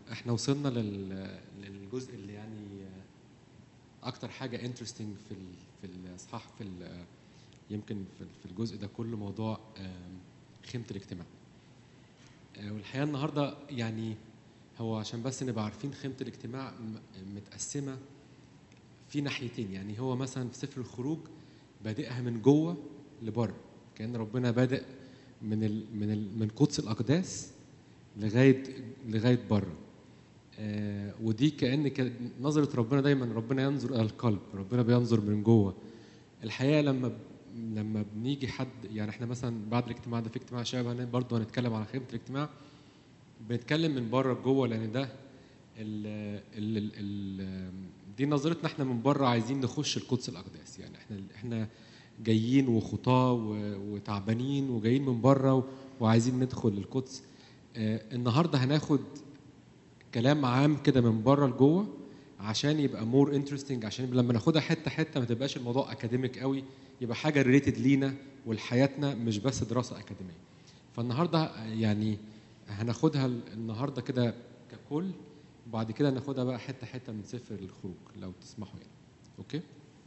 احنا وصلنا لل... للجزء اللي يعني اكتر حاجه انترستنج في ال... في الاصحاح في ال... يمكن في في الجزء ده كله موضوع آم، خيمه الاجتماع آه، والحقيقه النهارده يعني هو عشان بس نبقى عارفين خيمه الاجتماع م- متقسمه في ناحيتين يعني هو مثلا في سفر الخروج بادئها من جوه لبره كان ربنا بادئ من ال من ال من قدس الاقداس لغايه لغايه بره آه ودي كان كان نظره ربنا دايما ربنا ينظر الى القلب ربنا بينظر من جوه الحقيقه لما ب- لما بنيجي حد يعني احنا مثلا بعد الاجتماع ده في اجتماع شباب هن- برضه هنتكلم على خيمه الاجتماع بنتكلم من بره لجوه لان ده ال ال ال ال دي نظرتنا احنا من بره عايزين نخش القدس الاقداس يعني احنا احنا جايين وخطاه و- وتعبانين وجايين من بره و- وعايزين ندخل القدس آه، النهارده هناخد كلام عام كده من بره لجوه عشان يبقى مور انترستنج عشان لما ناخدها حته حته ما تبقاش الموضوع اكاديميك قوي يبقى حاجه ريليتد لينا ولحياتنا مش بس دراسه اكاديميه فالنهارده يعني هناخدها النهارده كده ككل وبعد كده ناخدها بقى حته حته من سفر الخروج لو تسمحوا يعني اوكي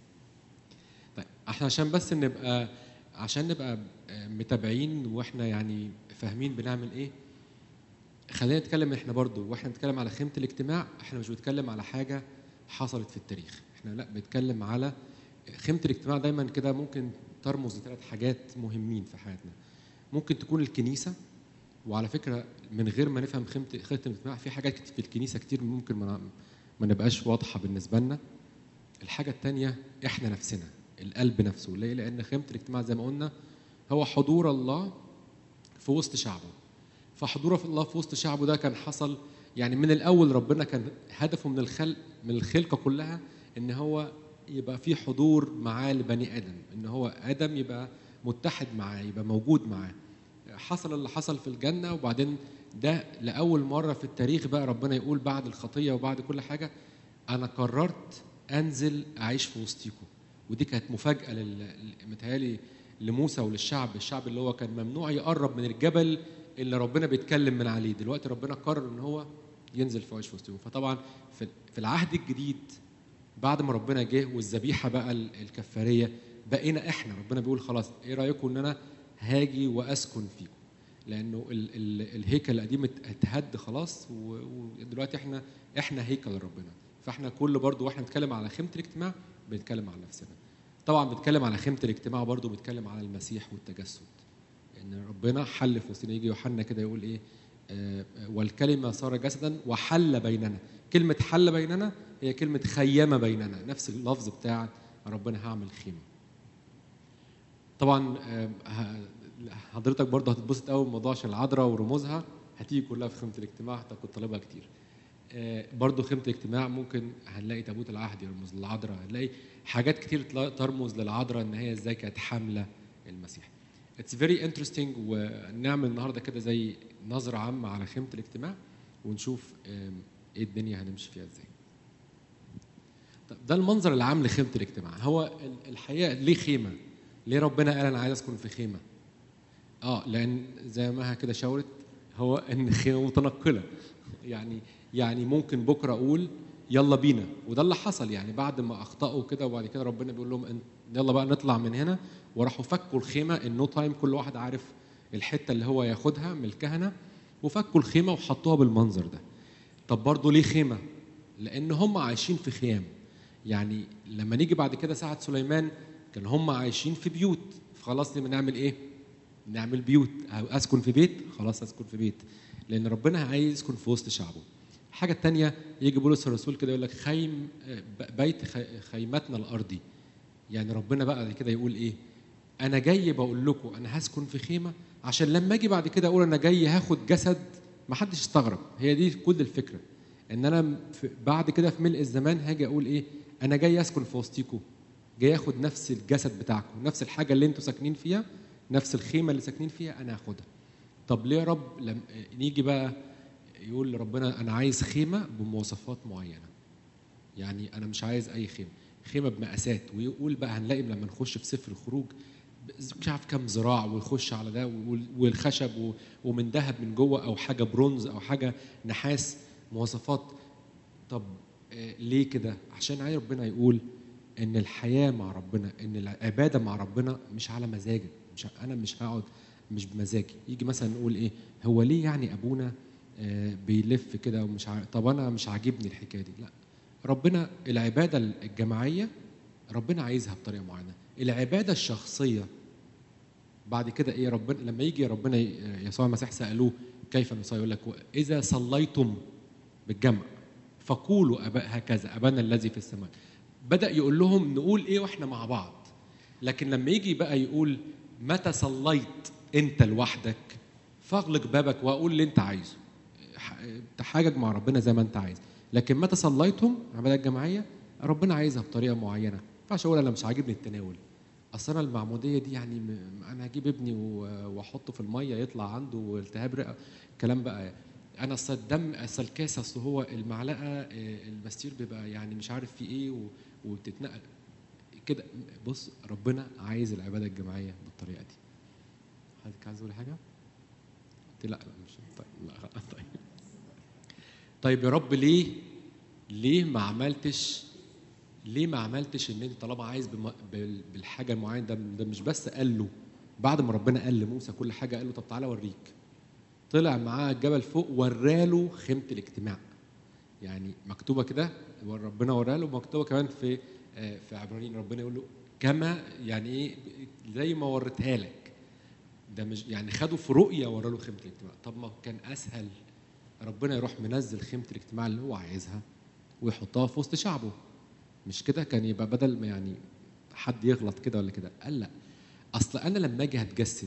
طيب احنا عشان بس نبقى عشان نبقى آه، متابعين واحنا يعني فاهمين بنعمل ايه خلينا نتكلم احنا برضو واحنا بنتكلم على خيمه الاجتماع احنا مش بنتكلم على حاجه حصلت في التاريخ احنا لا بنتكلم على خيمه الاجتماع دايما كده ممكن ترمز لثلاث حاجات مهمين في حياتنا ممكن تكون الكنيسه وعلى فكره من غير ما نفهم خيمه خيمه الاجتماع في حاجات كتير في الكنيسه كتير ممكن ما ما نبقاش واضحه بالنسبه لنا الحاجه الثانيه احنا نفسنا القلب نفسه ليه لان خيمه الاجتماع زي ما قلنا هو حضور الله في وسط شعبه فحضوره في الله في وسط شعبه ده كان حصل يعني من الاول ربنا كان هدفه من الخلق من الخلقه كلها ان هو يبقى في حضور معاه لبني ادم ان هو ادم يبقى متحد معاه يبقى موجود معاه حصل اللي حصل في الجنه وبعدين ده لاول مره في التاريخ بقى ربنا يقول بعد الخطيه وبعد كل حاجه انا قررت انزل اعيش في وسطيكم ودي كانت مفاجاه لل... متهيألي لموسى وللشعب الشعب اللي هو كان ممنوع يقرب من الجبل اللي ربنا بيتكلم من عليه دلوقتي ربنا قرر ان هو ينزل في عيش في وسطهم فطبعا في في العهد الجديد بعد ما ربنا جه والذبيحه بقى ال- الكفاريه بقينا احنا ربنا بيقول خلاص ايه رايكم ان انا هاجي واسكن فيكم لانه ال ال الهيكل القديم ات- اتهد خلاص و- ودلوقتي احنا احنا هيكل ربنا فاحنا كل برضو واحنا بنتكلم على خيمه الاجتماع بنتكلم على نفسنا طبعا بنتكلم على خيمه الاجتماع برضو بنتكلم على المسيح والتجسد ان ربنا حل في وسطنا يجي يوحنا كده يقول ايه آه، والكلمه صار جسدا وحل بيننا كلمه حل بيننا هي كلمه خيم بيننا نفس اللفظ بتاع ربنا هعمل خيمه طبعا آه، ه- حضرتك برضه هتتبسط قوي بموضوع عشان العذراء ورموزها هتيجي كلها في خيمه الاجتماع هتكون طالبها كتير آه، برضه خيمه الاجتماع ممكن هنلاقي تابوت العهد يرمز للعذراء هنلاقي حاجات كتير تلا- ترمز للعذراء ان هي ازاي كانت حامله المسيح اتس فيري انترستنج ونعمل النهارده كده زي نظره عامه على خيمه الاجتماع ونشوف آم، ايه الدنيا هنمشي فيها ازاي طب ده المنظر العام لخيمه الاجتماع هو ال- الحقيقه ليه خيمه ليه ربنا قال انا عايز اسكن في خيمه اه لان زي ما ها كده شاورت هو ان خيمه متنقله يعني يعني ممكن بكره اقول يلا بينا وده اللي حصل يعني بعد ما اخطاوا كده وبعد كده ربنا بيقول لهم إن- يلا بقى نطلع من هنا وراحوا فكوا الخيمه النو تايم كل واحد عارف الحته اللي هو ياخدها من الكهنه وفكوا الخيمه وحطوها بالمنظر ده طب برضه ليه خيمه لان هم عايشين في خيام يعني لما نيجي بعد كده ساعه سليمان كان هم عايشين في بيوت فخلاص لما نعمل ايه نعمل بيوت أو اسكن في بيت خلاص اسكن في بيت لان ربنا عايز يسكن في وسط شعبه الحاجه الثانيه يجي بولس الرسول كده يقول لك خيم ب- بيت خي- خيمتنا الارضي يعني ربنا بقى بعد كده يقول ايه انا جاي بقول لكم انا هسكن في خيمه عشان لما اجي بعد كده اقول انا جاي هاخد جسد ما حدش يستغرب هي دي كل الفكره ان انا في بعد كده في ملء الزمان هاجي اقول ايه انا جاي اسكن في وسطيكم جاي اخد نفس الجسد بتاعكم نفس الحاجه اللي انتوا ساكنين فيها نفس الخيمه اللي ساكنين فيها انا هاخدها طب ليه يا رب لم نيجي بقى يقول لربنا انا عايز خيمه بمواصفات معينه يعني انا مش عايز اي خيمه خيمه بمقاسات ويقول بقى هنلاقي لما نخش في سفر الخروج مش عارف كام ذراع ويخش على ده وال- والخشب و- ومن ذهب من جوه او حاجه برونز او حاجه نحاس مواصفات طب آه، ليه كده عشان عايز ربنا يقول ان الحياه مع ربنا ان العباده مع ربنا مش على مزاجك مش انا مش هقعد مش بمزاجي يجي مثلا نقول ايه هو ليه يعني ابونا آه، بيلف كده ومش عارف طب انا مش عاجبني الحكايه دي لا ربنا العباده الجماعيه ربنا عايزها بطريقه معينه العباده الشخصيه بعد كده ايه ربنا لما يجي ربنا ي- يسوع المسيح سالوه كيف نصلي يقول لك اذا صليتم بالجمع فقولوا أبا هكذا ابانا الذي في السماء بدا يقول لهم نقول ايه واحنا مع بعض لكن لما يجي بقى يقول متى صليت انت لوحدك فاغلق بابك واقول اللي انت عايزه ح- تحاجج مع ربنا زي ما انت عايز لكن متى صليتم عباده الجماعيه ربنا عايزها بطريقه معينه ما ينفعش اقول انا مش عاجبني التناول اصل انا المعموديه دي يعني م- انا هجيب ابني و- واحطه في الميه يطلع عنده التهاب رئه الكلام بقى انا اصل الدم اصل الكاس اصل هو المعلقه آه، المستير بيبقى يعني مش عارف في ايه و- وبتتنقل كده بص ربنا عايز العباده الجماعيه بالطريقه دي حضرتك عايز تقول حاجه؟ قلت لا لا مش طيب لا خلاص، طيب طيب يا رب ليه ليه ما عملتش ليه ما عملتش ان انت طالما عايز بم- بال- بالحاجه المعينه ده ده مش بس قال له بعد ما ربنا قال لموسى كل حاجه قال له طب تعالى اوريك طلع معاه الجبل فوق وراله خيمه الاجتماع يعني مكتوبه كده ربنا وراله مكتوبه كمان في آه، في عبرانيين ربنا يقول له كما يعني ايه زي ما وريتها لك ده مش يعني خدوا في رؤيه وراله خيمه الاجتماع طب ما كان اسهل ربنا يروح منزل خيمه الاجتماع اللي هو عايزها ويحطها في وسط شعبه مش كده كان يبقى بدل ما يعني حد يغلط كده ولا كده قال لا اصل انا لما اجي هتجسد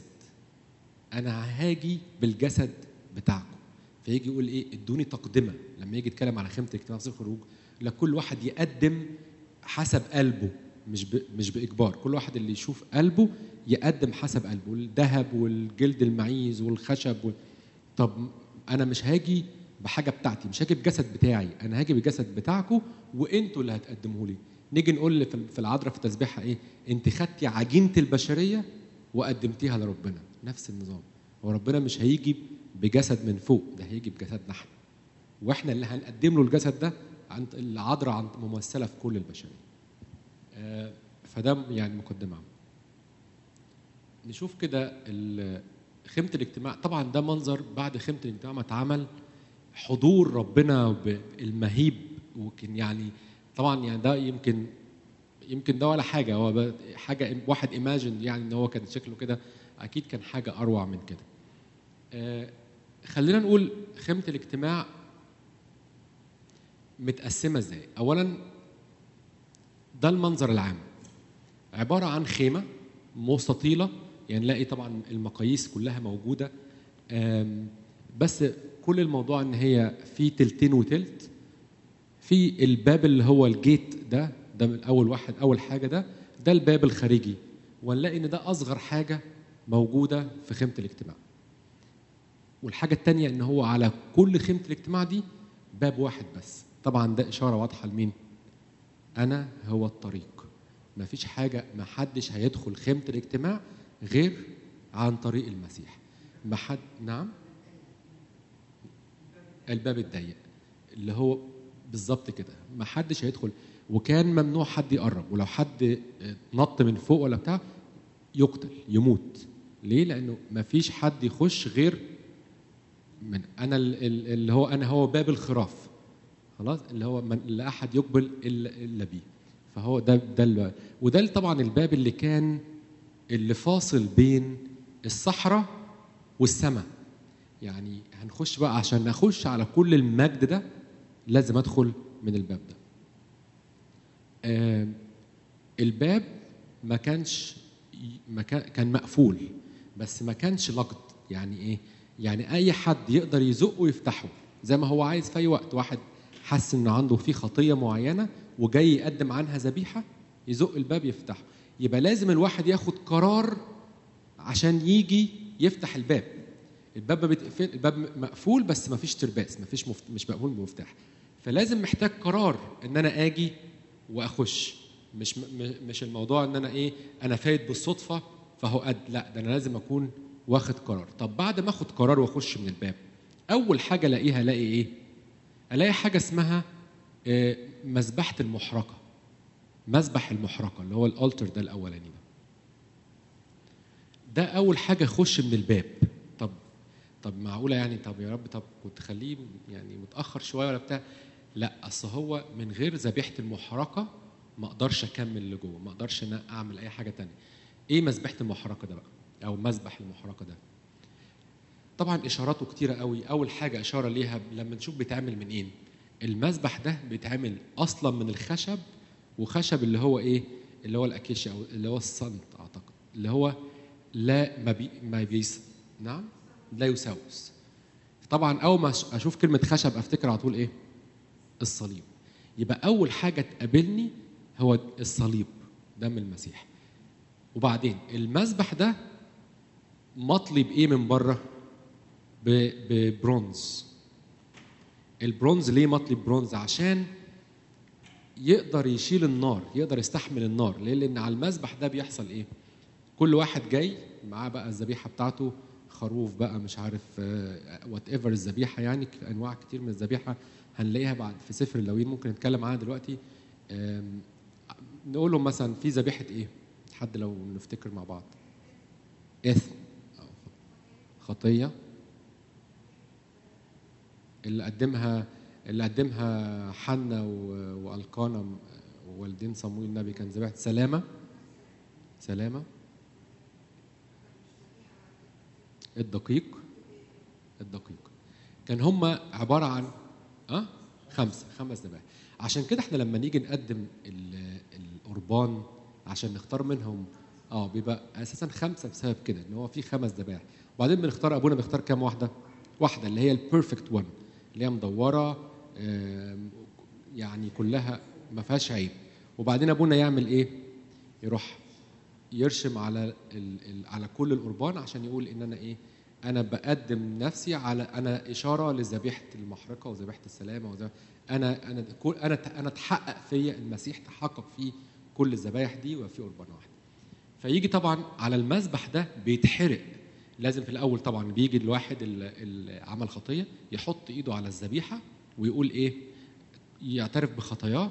انا هاجي بالجسد بتاعكم فيجي يقول ايه ادوني تقدمه لما يجي يتكلم على خيمه الاجتماع في الخروج لا كل واحد يقدم حسب قلبه مش ب... مش باجبار كل واحد اللي يشوف قلبه يقدم حسب قلبه الذهب والجلد المعيز والخشب وال... طب انا مش هاجي بحاجه بتاعتي مش هاجي بجسد بتاعي انا هاجي بالجسد بتاعكم وانتوا اللي هتقدموه لي نيجي نقول في في العذراء في التسبيحه ايه انت خدتي عجينه البشريه وقدمتيها لربنا نفس النظام هو ربنا مش هيجي بجسد من فوق ده هيجي بجسدنا احنا واحنا اللي هنقدم له الجسد ده عند العذراء عند ممثله في كل البشريه آه، فده يعني مقدمه نشوف كده ال- خيمه الاجتماع طبعا ده منظر بعد خيمه الاجتماع ما اتعمل حضور ربنا المهيب وكان يعني طبعا يعني ده يمكن يمكن ده ولا حاجه هو ب- حاجه واحد ايماجن يعني ان هو كان شكله كده اكيد كان حاجه اروع من كده آه، خلينا نقول خيمه الاجتماع متقسمه ازاي اولا ده المنظر العام عباره عن خيمه مستطيله يعني نلاقي طبعا المقاييس كلها موجوده آم، بس كل الموضوع ان هي في تلتين وتلت في الباب اللي هو الجيت ده ده من اول واحد اول حاجه ده ده الباب الخارجي ونلاقي ان ده اصغر حاجه موجوده في خيمه الاجتماع والحاجه الثانيه ان هو على كل خيمه الاجتماع دي باب واحد بس طبعا ده اشاره واضحه لمين انا هو الطريق ما فيش حاجه ما حدش هيدخل خيمه الاجتماع غير عن طريق المسيح ما حد نعم الباب الضيق اللي هو بالظبط كده ما حدش هيدخل وكان ممنوع حد يقرب ولو حد نط من فوق ولا بتاع يقتل يموت ليه لانه ما فيش حد يخش غير من انا ال- ال- اللي هو انا هو باب الخراف خلاص اللي هو من لا احد يقبل الا الا بيه فهو ده ده ال- وده اللي طبعا الباب اللي كان اللي فاصل بين الصحراء والسماء يعني هنخش بقى عشان نخش على كل المجد ده لازم ادخل من الباب ده آه، الباب ما كانش ما كان كان مقفول بس ما كانش لقط يعني ايه يعني اي حد يقدر يزقه ويفتحه زي ما هو عايز في اي وقت واحد حس انه عنده في خطيه معينه وجاي يقدم عنها ذبيحه يزق الباب يفتحه يبقى لازم الواحد ياخد قرار عشان يجي يفتح الباب الباب ما بيتقفل الباب مقفول بس ما فيش ترباس ما فيش مفت... مش مقفول بمفتاح فلازم محتاج قرار ان انا اجي واخش مش م... م- مش الموضوع ان انا ايه انا فايت بالصدفه فهو قد لا ده انا لازم اكون واخد قرار طب بعد ما اخد قرار واخش من الباب اول حاجه الاقيها الاقي ايه الاقي حاجه اسمها آه، مذبحه المحرقه مذبح المحرقه اللي هو الالتر ده الاولاني ده ده اول حاجه يخش من الباب طب طب معقوله يعني طب يا رب طب كنت خليه يعني متاخر شويه ولا بتاع لا اصل هو من غير ذبيحه المحرقه ما اقدرش اكمل لجوه ما اقدرش ان أنا اعمل اي حاجه تانية ايه مذبحه المحرقه ده بقى او مذبح المحرقه ده طبعا اشاراته كتيره قوي اول حاجه اشاره ليها لما نشوف بيتعمل من ايه المذبح ده بيتعمل اصلا من الخشب وخشب اللي هو ايه اللي هو الاكيشيا او اللي هو الصنت اعتقد اللي هو لا ما بي ما بيس نعم لا يسوس طبعا اول ما أش- اشوف كلمه خشب افتكر على طول ايه الصليب يبقى اول حاجه تقابلني هو الصليب دم المسيح وبعدين المذبح ده مطلي بايه من بره ب- ببرونز البرونز ليه مطلي ببرونز عشان يقدر يشيل النار يقدر يستحمل النار ليه لان على المذبح ده بيحصل ايه كل واحد جاي معاه بقى الذبيحه بتاعته خروف بقى مش عارف وات ايفر الذبيحه يعني ك- انواع كتير من الذبيحه هنلاقيها بعد في سفر اللوين ممكن نتكلم عنها دلوقتي آم، نقول لهم مثلا في ذبيحه ايه حد لو نفتكر مع بعض اثم أو خطيه اللي قدمها اللي قدمها حنا و- والقانا م- والدين صمويل النبي كان ذبيحه سلامه سلامه الدقيق الدقيق كان هم عباره عن اه خمسه خمس ذبائح عشان كده احنا لما نيجي نقدم ال- القربان عشان نختار منهم اه بيبقى اساسا خمسه بسبب كده ان هو في خمس ذبائح وبعدين بنختار ابونا بيختار كام واحده؟ واحده اللي هي البيرفكت وان اللي هي مدوره آم، يعني كلها ما فيهاش عيب وبعدين ابونا يعمل ايه؟ يروح يرشم على ال ال على كل القربان عشان يقول ان انا ايه انا بقدم نفسي على انا اشاره لذبيحه المحرقه وذبيحه السلامه وذبيحة انا انا كل انا انا اتحقق فيا المسيح تحقق فيه كل الذبايح دي وفي قربان واحد فيجي طبعا على المذبح ده بيتحرق لازم في الاول طبعا بيجي الواحد اللي اللي عمل خطيه يحط ايده على الذبيحه ويقول ايه يعترف بخطاياه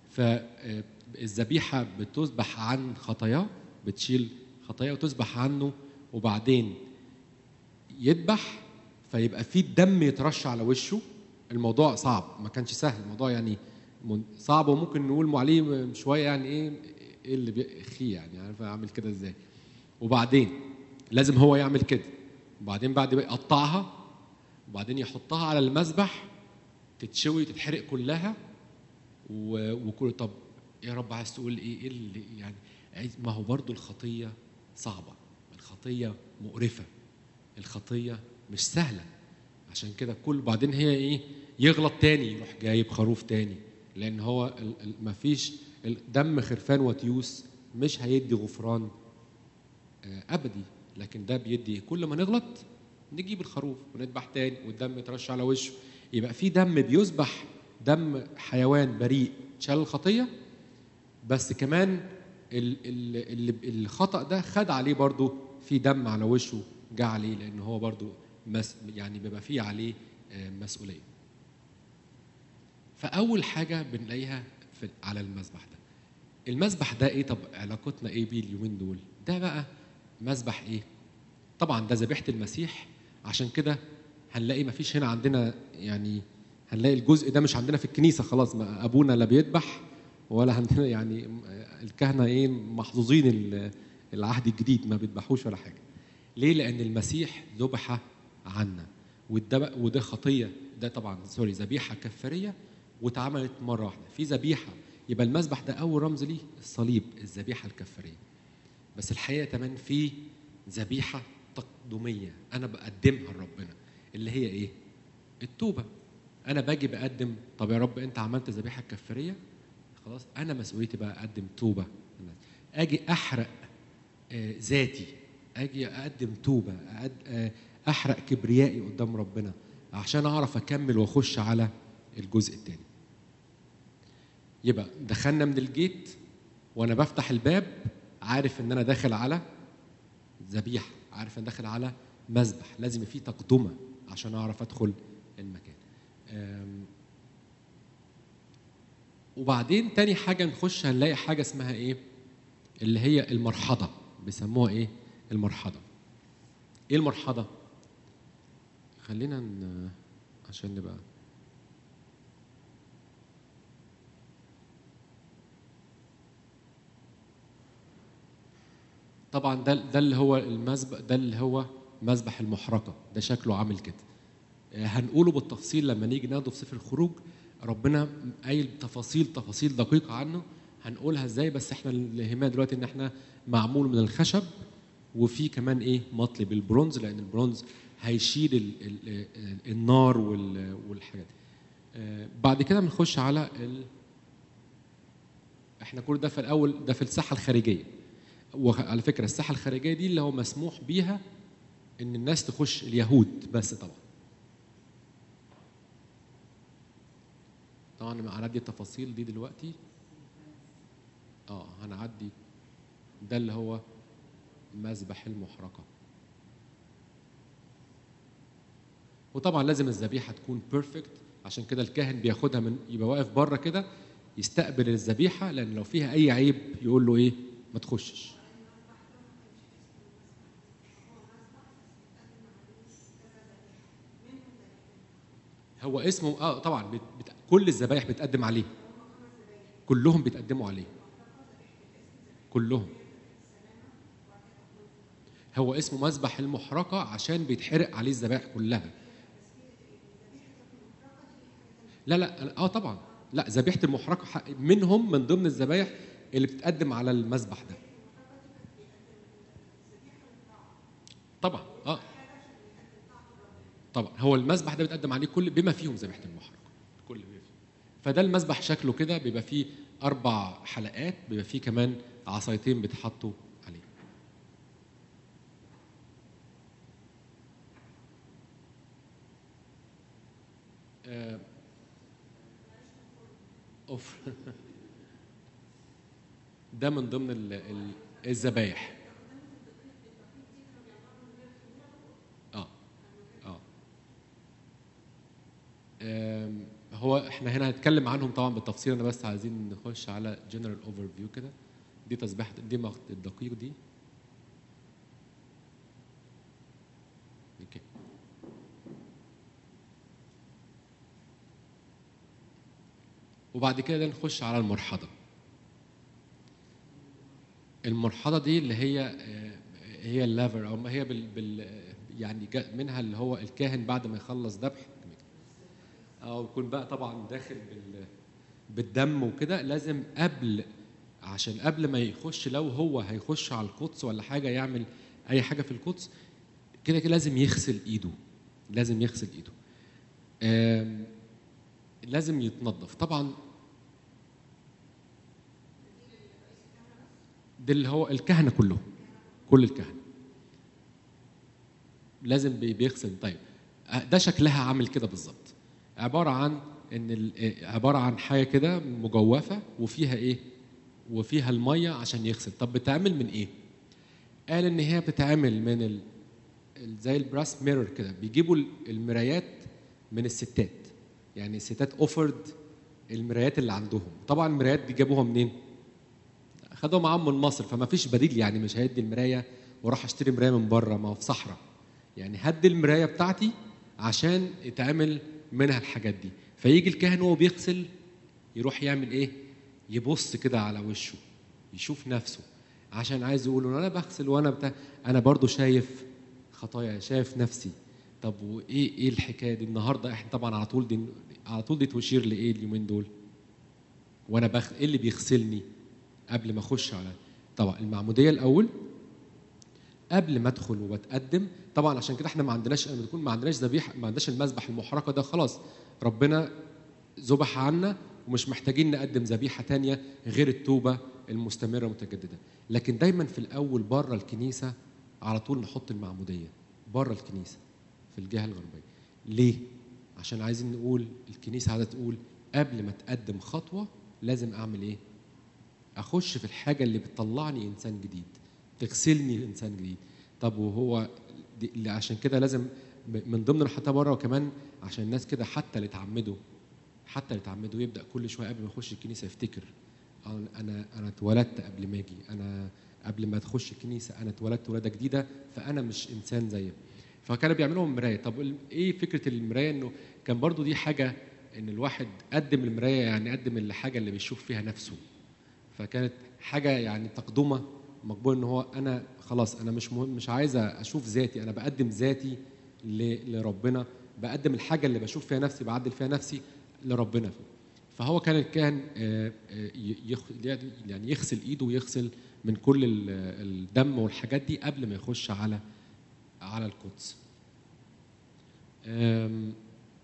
فالذبيحه بتذبح عن خطاياه بتشيل خطاياه وتذبح عنه وبعدين يذبح فيبقى في الدم يترش على وشه الموضوع صعب ما كانش سهل الموضوع يعني من- صعب وممكن نقول عليه شويه يعني ايه ايه اللي بيخيه يعني عارف اعمل كده ازاي وبعدين لازم هو يعمل كده وبعدين بعد ما يقطعها وبعدين يحطها على المذبح تتشوي تتحرق كلها و- وكل طب يا رب عايز تقول ايه ايه اللي يعني عايز ما هو برضو الخطيه صعبه الخطيه مقرفه الخطيه مش سهله عشان كده كل بعدين هي ايه يغلط تاني يروح جايب خروف تاني لان هو ال- ال- مفيش دم خرفان وتيوس مش هيدي غفران آه، ابدي لكن ده بيدي كل ما نغلط نجيب الخروف ونذبح تاني والدم يترش على وشه يبقى في دم بيذبح دم حيوان بريء شال الخطيه بس كمان ال- ال- ال- الخطا ده خد عليه برضو في دم على وشه جه عليه لان هو برضو مس يعني بيبقى فيه عليه آه، مسؤوليه فاول حاجه بنلاقيها في على المذبح ده المذبح ده ايه طب علاقتنا ايه بيه اليومين دول ده بقى مذبح ايه طبعا ده ذبيحه المسيح عشان كده هنلاقي ما فيش هنا عندنا يعني هنلاقي الجزء ده مش عندنا في الكنيسه خلاص ما ابونا لا بيذبح ولا عندنا يعني الكهنه ايه محظوظين ال- العهد الجديد ما بيذبحوش ولا حاجه ليه لان المسيح ذبح عنا وده وده خطيه ده طبعا سوري ذبيحه كفاريه واتعملت مره واحده في ذبيحه يبقى المذبح ده اول رمز ليه الصليب الذبيحه الكفاريه بس الحقيقه كمان في ذبيحه تقدميه انا بقدمها لربنا اللي هي ايه التوبه انا باجي بقدم طب يا رب انت عملت ذبيحه كفاريه خلاص انا مسؤوليتي بقى اقدم توبه اجي احرق آه، ذاتي اجي اقدم توبه أقد- آه، احرق كبريائي قدام ربنا عشان اعرف اكمل واخش على الجزء الثاني يبقى دخلنا من الجيت وانا بفتح الباب عارف ان انا داخل على ذبيحه عارف ان داخل على مذبح لازم في تقدمه عشان اعرف ادخل المكان أم، وبعدين تاني حاجه نخش هنلاقي حاجه اسمها ايه اللي هي المرحضه بيسموها ايه المرحضه ايه المرحضه خلينا ن... عشان نبقى طبعا ده ده اللي هو المذبح ده اللي هو مذبح المحرقه ده شكله عامل كده آه، هنقوله بالتفصيل لما نيجي ناخده في سفر الخروج ربنا قايل تفاصيل تفاصيل دقيقه عنه هنقولها ازاي بس احنا اللي يهمنا دلوقتي ان احنا معمول من الخشب وفي كمان ايه مطلي بالبرونز لان البرونز هيشيل ال ال النار وال- والحاجات دي. آه، بعد كده بنخش على ال... احنا كل ده في الاول ده في الساحه الخارجيه وعلى فكره الساحه الخارجيه دي اللي هو مسموح بيها ان الناس تخش اليهود بس طبعا طبعا أنا هنعدي التفاصيل دي دلوقتي اه هنعدي ده اللي هو مذبح المحرقه وطبعا لازم الذبيحه تكون بيرفكت عشان كده الكاهن بياخدها من يبقى واقف بره كده يستقبل الذبيحه لان لو فيها اي عيب يقول له ايه ما تخشش هو اسمه اه طبعا بت... بت... كل الذبايح بتقدم عليه كلهم بيتقدموا عليه كلهم هو اسمه مذبح المحرقه عشان بيتحرق عليه الذبائح كلها لا لا اه طبعا لا ذبيحه المحرقه ح- منهم من ضمن الذبايح اللي بتتقدم على المذبح ده طبعا اه طبعا هو المذبح ده بيتقدم عليه كل بما فيهم ذبيحه المحرقه كل بما فيهم فده المذبح شكله كده بيبقى فيه اربع حلقات بيبقى فيه كمان عصايتين بيتحطوا عليه آه، اوف ده من ضمن ال- ال- الذبايح اه اه آم، هو احنا هنا هنتكلم عنهم طبعا بالتفصيل انا بس عايزين نخش على جنرال اوفر فيو كده دي تسبيحه دي مغ- الدقيق دي اوكي وبعد كده نخش على المرحضه المرحضه دي اللي هي آه، هي اللافر او ما هي بال, بال يعني جاء منها اللي هو الكاهن بعد ما يخلص ذبح او يكون بقى طبعا داخل بال بالدم وكده لازم قبل عشان قبل ما يخش لو هو هيخش على القدس ولا حاجه يعمل اي حاجه في القدس كده كده لازم يغسل ايده لازم يغسل ايده آم، لازم يتنظف طبعا ده اللي هو الكهنه كلهم كل الكهنه لازم بي- بيغسل طيب آه، ده شكلها عامل كده بالظبط عباره عن ان ال- آه، عباره عن حاجه كده مجوفه وفيها ايه وفيها الميه عشان يغسل طب بتعمل من ايه قال ان هي بتتعمل من ال... ال- زي البراس ميرور كده بيجيبوا ال- المرايات من الستات يعني الستات اوفرد المرايات اللي عندهم طبعا المرايات دي جابوها منين خدوها معاهم من مصر فما فيش بديل يعني مش هيدي المرايه واروح اشتري مرايه من بره ما هو في صحراء يعني هدي المرايه بتاعتي عشان يتعمل منها الحاجات دي فيجي الكاهن وهو بيغسل يروح يعمل ايه يبص كده على وشه يشوف نفسه عشان عايز يقول انا بغسل وانا بتاع انا برضو شايف خطايا شايف نفسي طب وايه ايه الحكايه دي النهارده احنا طبعا على طول دي على طول دي تشير لايه اليومين دول وانا بخ... ايه اللي بيغسلني قبل ما اخش على طبعا المعموديه الاول قبل ما ادخل وبتقدم طبعا عشان كده احنا ما عندناش لما بنكون ما عندناش ذبيحه ما عندناش المذبح المحرقه ده خلاص ربنا ذبح عنا ومش محتاجين نقدم ذبيحه تانية غير التوبه المستمره المتجدده لكن دايما في الاول بره الكنيسه على طول نحط المعموديه بره الكنيسه في الجهه الغربيه ليه عشان عايزين نقول الكنيسه عايزه تقول قبل ما تقدم خطوه لازم اعمل ايه اخش في الحاجه اللي بتطلعني انسان جديد تغسلني انسان جديد طب وهو دي اللي عشان كده لازم ب- من ضمن حتى بره وكمان عشان الناس كده حتى اللي اتعمدوا حتى اللي اتعمدوا يبدا كل شويه قبل ما يخش الكنيسه يفتكر آه، انا انا اتولدت قبل ما اجي انا قبل ما تخش الكنيسه انا اتولدت ولاده جديده فانا مش انسان زيهم فكانوا بيعملوا لهم مرايه طب ال- ايه فكره المرايه انه كان برضو دي حاجه ان الواحد قدم المرايه يعني قدم الحاجه اللي بيشوف فيها نفسه فكانت حاجه يعني تقدمه مقبول ان هو انا خلاص انا مش مهم مش عايز اشوف ذاتي انا بقدم ذاتي ل- لربنا بقدم الحاجه اللي بشوف فيها نفسي بعدل فيها نفسي لربنا فهو كان الكاهن آه، آه، يخ- يعني يغسل ايده ويغسل من كل ال- الدم والحاجات دي قبل ما يخش على على القدس آم،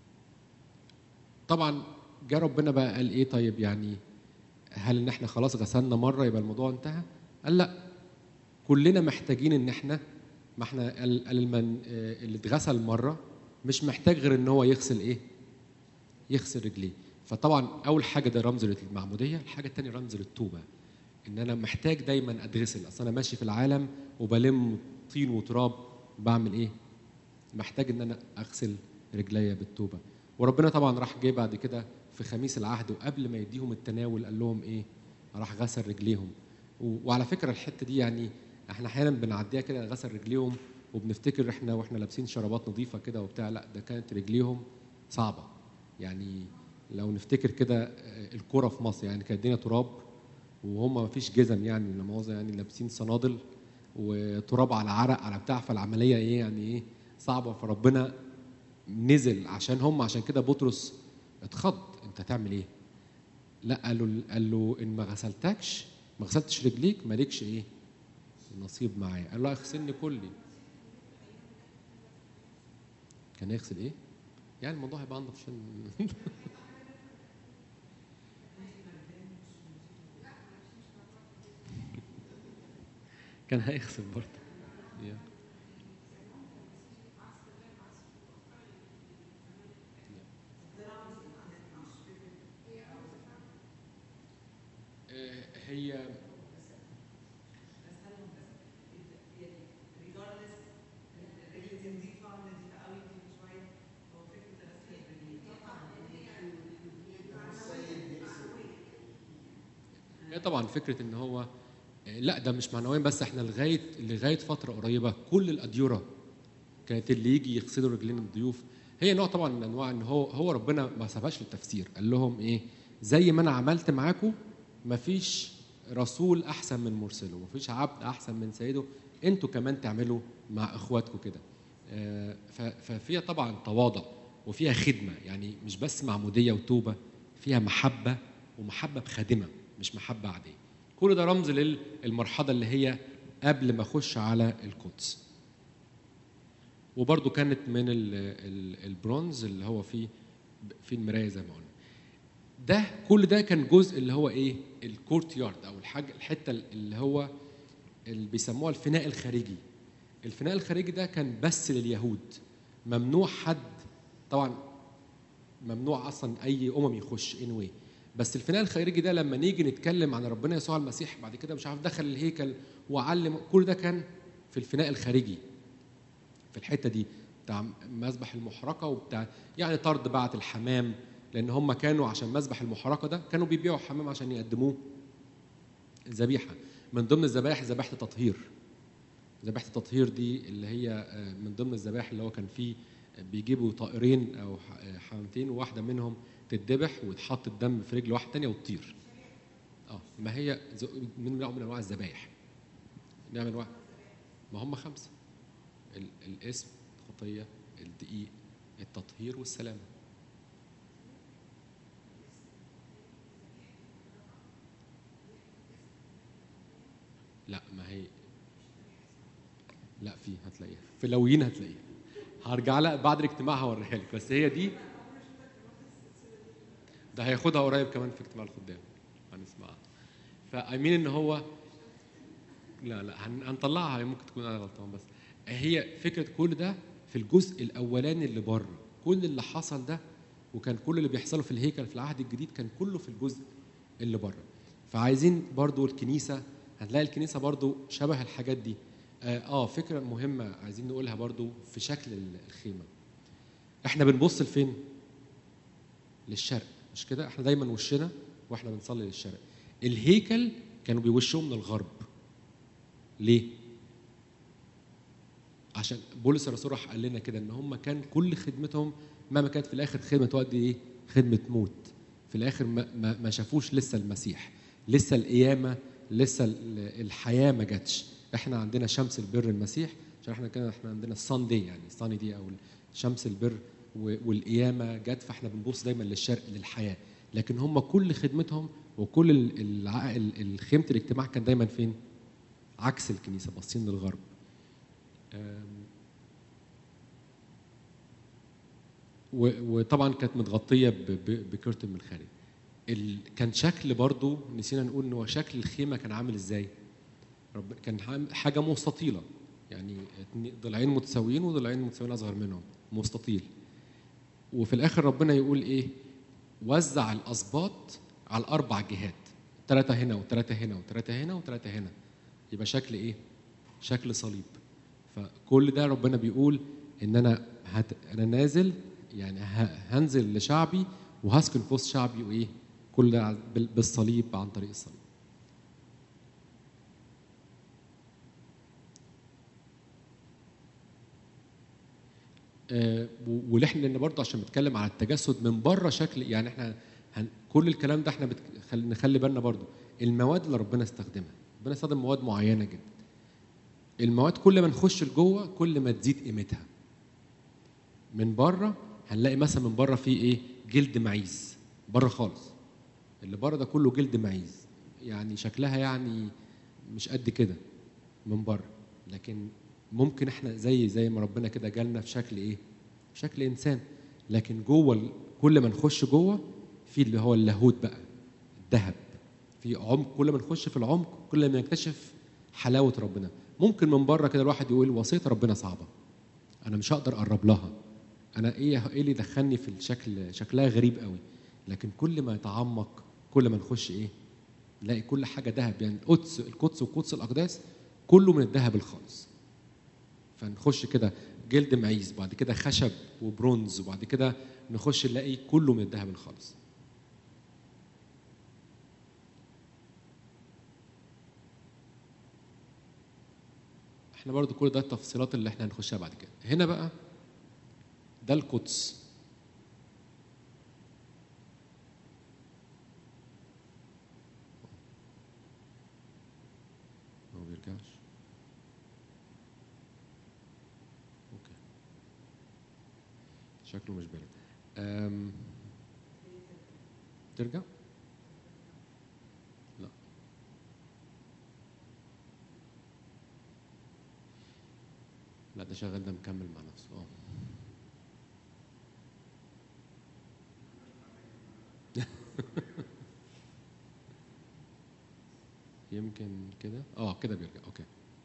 طبعا جه ربنا بقى قال ايه طيب يعني هل ان احنا خلاص غسلنا مره يبقى الموضوع انتهى قال لا كلنا محتاجين ان احنا ما احنا قال قال المن آه، اللي اتغسل مره مش محتاج غير ان هو يغسل ايه يغسل رجليه فطبعا اول حاجه ده رمز للمعموديه الحاجه الثانيه رمز للتوبه ان انا محتاج دايما اتغسل اصل انا ماشي في العالم وبلم طين وتراب بعمل ايه محتاج ان انا اغسل رجليا بالتوبه وربنا طبعا راح جه بعد كده في خميس العهد وقبل ما يديهم التناول قال لهم ايه راح غسل رجليهم و- وعلى فكره الحته دي يعني احنا احيانا بنعديها كده غسل رجليهم وبنفتكر احنا واحنا لابسين شرابات نظيفه كده وبتاع لا ده كانت رجليهم صعبه يعني لو نفتكر كده آه، الكرة في مصر يعني كانت الدنيا تراب وهم ما فيش جزم يعني لا مؤاخذه يعني لابسين صنادل وتراب على عرق على بتاع فالعمليه ايه يعني ايه صعبه فربنا نزل عشان هم عشان كده بطرس اتخض انت تعمل ايه؟ لا قال له قال له ان ما غسلتكش ما غسلتش رجليك مالكش ايه؟ نصيب معايا قال له اغسلني كلي كان يغسل ايه؟ يعني الموضوع هيبقى انضف عشان كان هيغسل برضه يا. آه، هي هي طبعا فكره ان هو آه، لا ده مش معنويا بس احنا لغايه لغايه فتره قريبه كل الاديره كانت اللي يجي يغسلوا رجلين الضيوف هي نوع طبعا من انواع ان هو هو ربنا ما سابهاش للتفسير قال لهم ايه زي ما انا عملت معاكم مفيش رسول احسن من مرسله مفيش عبد احسن من سيده انتوا كمان تعملوا مع اخواتكم كده آه، ف- ففيها طبعا تواضع وفيها خدمه يعني مش بس معموديه وتوبه فيها محبه ومحبه بخادمه مش محبه عاديه كل ده رمز للمرحله اللي هي قبل ما اخش على القدس وبرده كانت من ال ال البرونز اللي هو فيه في المرايه زي ما قلنا ده كل ده كان جزء اللي هو ايه الكورت يارد او الحاجه الحته اللي هو اللي بيسموها الفناء الخارجي الفناء الخارجي ده كان بس لليهود ممنوع حد طبعا ممنوع اصلا اي امم يخش anyway بس الفناء الخارجي ده لما نيجي نتكلم عن ربنا يسوع المسيح بعد كده مش عارف دخل الهيكل وعلم كل ده كان في الفناء الخارجي في الحته دي بتاع مذبح المحرقه وبتاع يعني طرد بعت الحمام لان هم كانوا عشان مذبح المحرقه ده كانوا بيبيعوا حمام عشان يقدموه ذبيحه من ضمن الذبائح ذبيحه التطهير ذبيحه التطهير دي اللي هي آه، من ضمن الذبائح اللي هو كان فيه بيجيبوا طائرين او ح- آه، حمامتين وواحده منهم تتذبح ويتحط الدم في رجل واحده تانية وتطير اه ما هي ز- من نوع من انواع الذبائح نوع من انواع ما هم خمسه ال- الاسم الخطيه الدقيق التطهير والسلامه لا ما هي لا في هتلاقيها في لويين هتلاقيها هرجع لها بعد الاجتماع هوريها لك بس هي دي ده هياخدها قريب كمان في اجتماع الخدام هنسمعها فايمين ان هو لا لا هن- هنطلعها هي ممكن تكون انا غلطان بس هي فكره كل ده في الجزء الاولاني اللي بره كل اللي حصل ده وكان كل اللي بيحصله في الهيكل في العهد الجديد كان كله في الجزء اللي بره فعايزين برضو الكنيسه هنلاقي الكنيسه برضو شبه الحاجات دي اه آه، فكره مهمه عايزين نقولها برضو في شكل الخيمه احنا بنبص لفين للشرق مش كده احنا دايما وشنا واحنا بنصلي للشرق الهيكل كانوا بيوشوا من الغرب ليه عشان بولس الرسول راح قال لنا كده ان هم كان كل خدمتهم مهما كانت في الاخر خدمه تؤدي ايه خدمه موت في الاخر ما, ما, ما شافوش لسه المسيح لسه القيامه لسه ال- الحياه ما جاتش احنا عندنا شمس البر المسيح عشان احنا كده احنا عندنا الصن دي يعني الصن دي او شمس البر و- والقيامه جت فاحنا بنبص دايما للشرق للحياه لكن هم كل خدمتهم وكل ال- الع- ال- الخيمه الاجتماع كان دايما فين؟ عكس الكنيسه باصين للغرب. أم، و- وطبعا كانت متغطيه ب- ب- بكرتن من الخارج. ال... كان شكل برضو نسينا نقول ان هو شكل الخيمه كان عامل ازاي؟ رب... كان عام- حاجه مستطيله يعني اتنين- ضلعين متساويين وضلعين متساويين اصغر منهم مستطيل. وفي الاخر ربنا يقول ايه؟ وزع الاسباط على الاربع جهات ثلاثه هنا وثلاثه هنا وثلاثه هنا وثلاثه هنا يبقى شكل ايه؟ شكل صليب فكل ده ربنا بيقول ان انا هت... انا نازل يعني ه... هنزل لشعبي وهسكن في وسط شعبي وايه؟ كل ده بال- بالصليب عن طريق الصليب. آه، و- ولحن لان برضه عشان بنتكلم على التجسد من بره شكل يعني احنا هن كل الكلام ده احنا بت... خل... نخلي بالنا برضه المواد اللي ربنا استخدمها ربنا استخدم مواد معينه جدا المواد كل ما نخش لجوه كل ما تزيد قيمتها من بره هنلاقي مثلا من بره في ايه جلد معيز بره خالص اللي بره ده كله جلد معيز يعني شكلها يعني مش قد كده من بره لكن ممكن احنا زي زي ما ربنا كده جالنا في شكل ايه شكل انسان لكن جوه ال- كل ما نخش جوه في اللي هو اللاهوت بقى الذهب في عمق كل ما نخش في العمق كل ما نكتشف حلاوه ربنا ممكن من بره كده الواحد يقول وصيه ربنا صعبه انا مش هقدر اقرب لها انا ايه ايه اللي دخلني في الشكل شكلها غريب قوي لكن كل ما يتعمق كل ما نخش ايه نلاقي كل حاجه ذهب يعني القدس القدس وقدس الاقداس كله من الذهب الخالص فنخش كده جلد معيز بعد كده خشب وبرونز وبعد كده نخش نلاقي كله من الذهب الخالص احنا برضو كل ده التفصيلات اللي احنا هنخشها بعد كده هنا بقى ده القدس ما بيرجعش اوكي شكله مش بارد أم... ترجع لا لا ده شغال ده مكمل مع نفسه اه يمكن كده اه كده بيرجع اوكي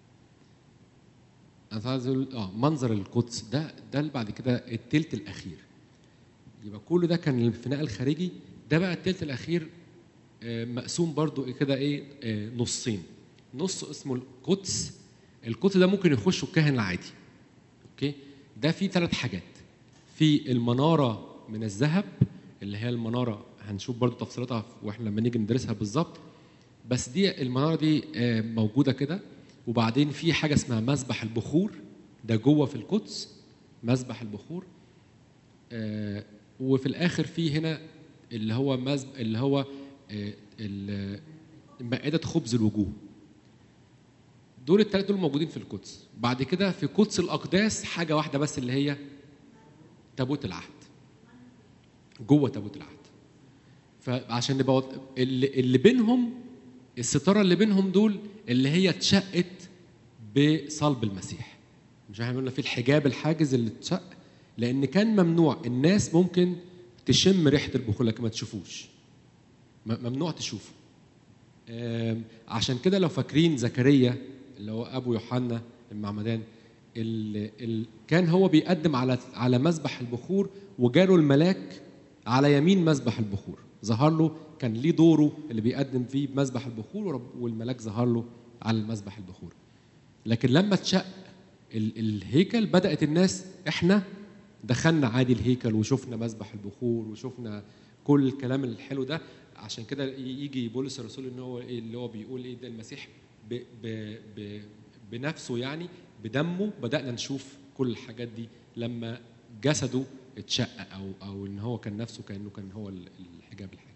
انا عايز اقول اه منظر القدس ده ده اللي بعد كده التلت الاخير يبقى كل ده كان الفناء الخارجي ده بقى التلت الاخير آه، مقسوم برضو إيه كده ايه آه، نصين نص اسمه القدس القدس ده ممكن يخشه الكاهن العادي اوكي ده فيه ثلاث حاجات في المناره من الذهب اللي هي المناره هنشوف برضو تفصيلاتها واحنا لما نيجي ندرسها بالظبط بس دي المناره دي آه، موجوده كده وبعدين في حاجه اسمها مسبح البخور ده جوه في القدس مسبح البخور آه، وفي الاخر في هنا اللي هو مزب اللي هو آه، ال- مائده خبز الوجوه دول الثلاثه دول موجودين في القدس بعد كده في قدس الاقداس حاجه واحده بس اللي هي تابوت العهد جوه تابوت العهد فعشان نبقى واض- اللي, اللي بينهم الستاره اللي بينهم دول اللي هي اتشقت بصلب المسيح مش احنا قلنا في الحجاب الحاجز اللي اتشق لان كان ممنوع الناس ممكن تشم ريحه البخور لكن ما تشوفوش م- ممنوع تشوفه آم، عشان كده لو فاكرين زكريا اللي هو ابو يوحنا المعمدان ال ال كان هو بيقدم على على مذبح البخور وجاله الملاك على يمين مذبح البخور ظهر له كان ليه دوره اللي بيقدم فيه مذبح البخور ورب- والملاك ظهر له على المذبح البخور لكن لما اتشق ال- الهيكل بدات الناس احنا دخلنا عادي الهيكل وشفنا مسبح البخور وشفنا كل الكلام الحلو ده عشان كده يجي بولس الرسول ان هو إيه اللي هو بيقول ايه ده المسيح ب ب ب بنفسه يعني بدمه بدانا نشوف كل الحاجات دي لما جسده اتشق او او ان هو كان نفسه كانه كان هو ال- الحجاب الحاجز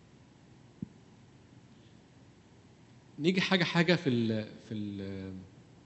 نيجي حاجه حاجه في ال في ال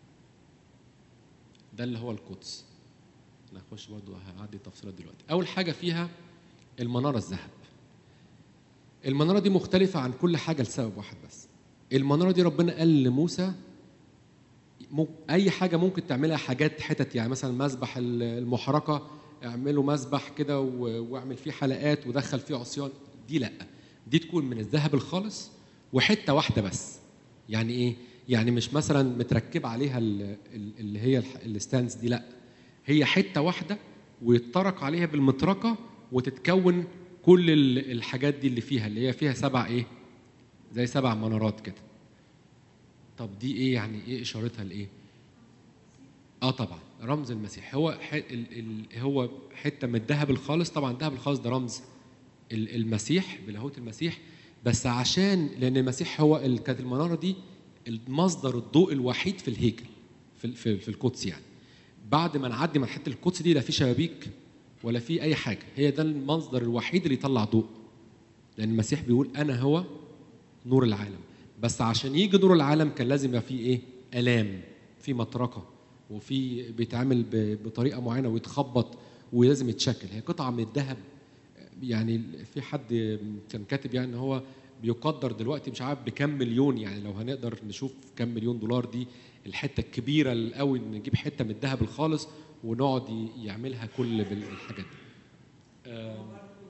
ده اللي هو القدس انا هخش برضو هعدي التفصيلات دلوقتي اول حاجه فيها المناره الذهب المناره دي مختلفه عن كل حاجه لسبب واحد بس المناره دي ربنا قال لموسى مم- اي حاجه ممكن تعملها حاجات حتت يعني مثلا مسبح ال- المحرقه اعمله مسبح كده و- واعمل فيه حلقات ودخل فيه عصيان دي لا دي تكون من الذهب الخالص وحته واحده بس يعني ايه يعني مش مثلا متركب عليها ال- ال- اللي هي الح- الستانس دي لا هي حته واحده ويتطرق عليها بالمطرقه وتتكون كل ال- الحاجات دي اللي فيها اللي هي فيها سبع ايه زي سبع منارات كده طب دي ايه يعني ايه اشارتها لايه اه طبعا رمز المسيح هو ح... ال... ال... هو حته من الذهب الخالص طبعا الذهب الخالص ده رمز ال- المسيح بلاهوت المسيح بس عشان لان المسيح هو ال... كانت المناره دي المصدر الضوء الوحيد في الهيكل في ال- في, في القدس يعني بعد ما نعدي من حته القدس دي لا في شبابيك ولا في اي حاجه هي ده المصدر الوحيد اللي يطلع ضوء لان المسيح بيقول انا هو نور العالم بس عشان يجي نور العالم كان لازم يبقى فيه ايه الام في مطرقه وفي بيتعمل ب- بطريقه معينه ويتخبط ولازم يتشكل هي قطعه من الذهب يعني في حد كان كاتب يعني ان هو بيقدر دلوقتي مش عارف بكم مليون يعني لو هنقدر نشوف كم مليون دولار دي الحته الكبيره القوي نجيب حته من الذهب الخالص ونقعد ي- يعملها كل بالحاجات دي آم،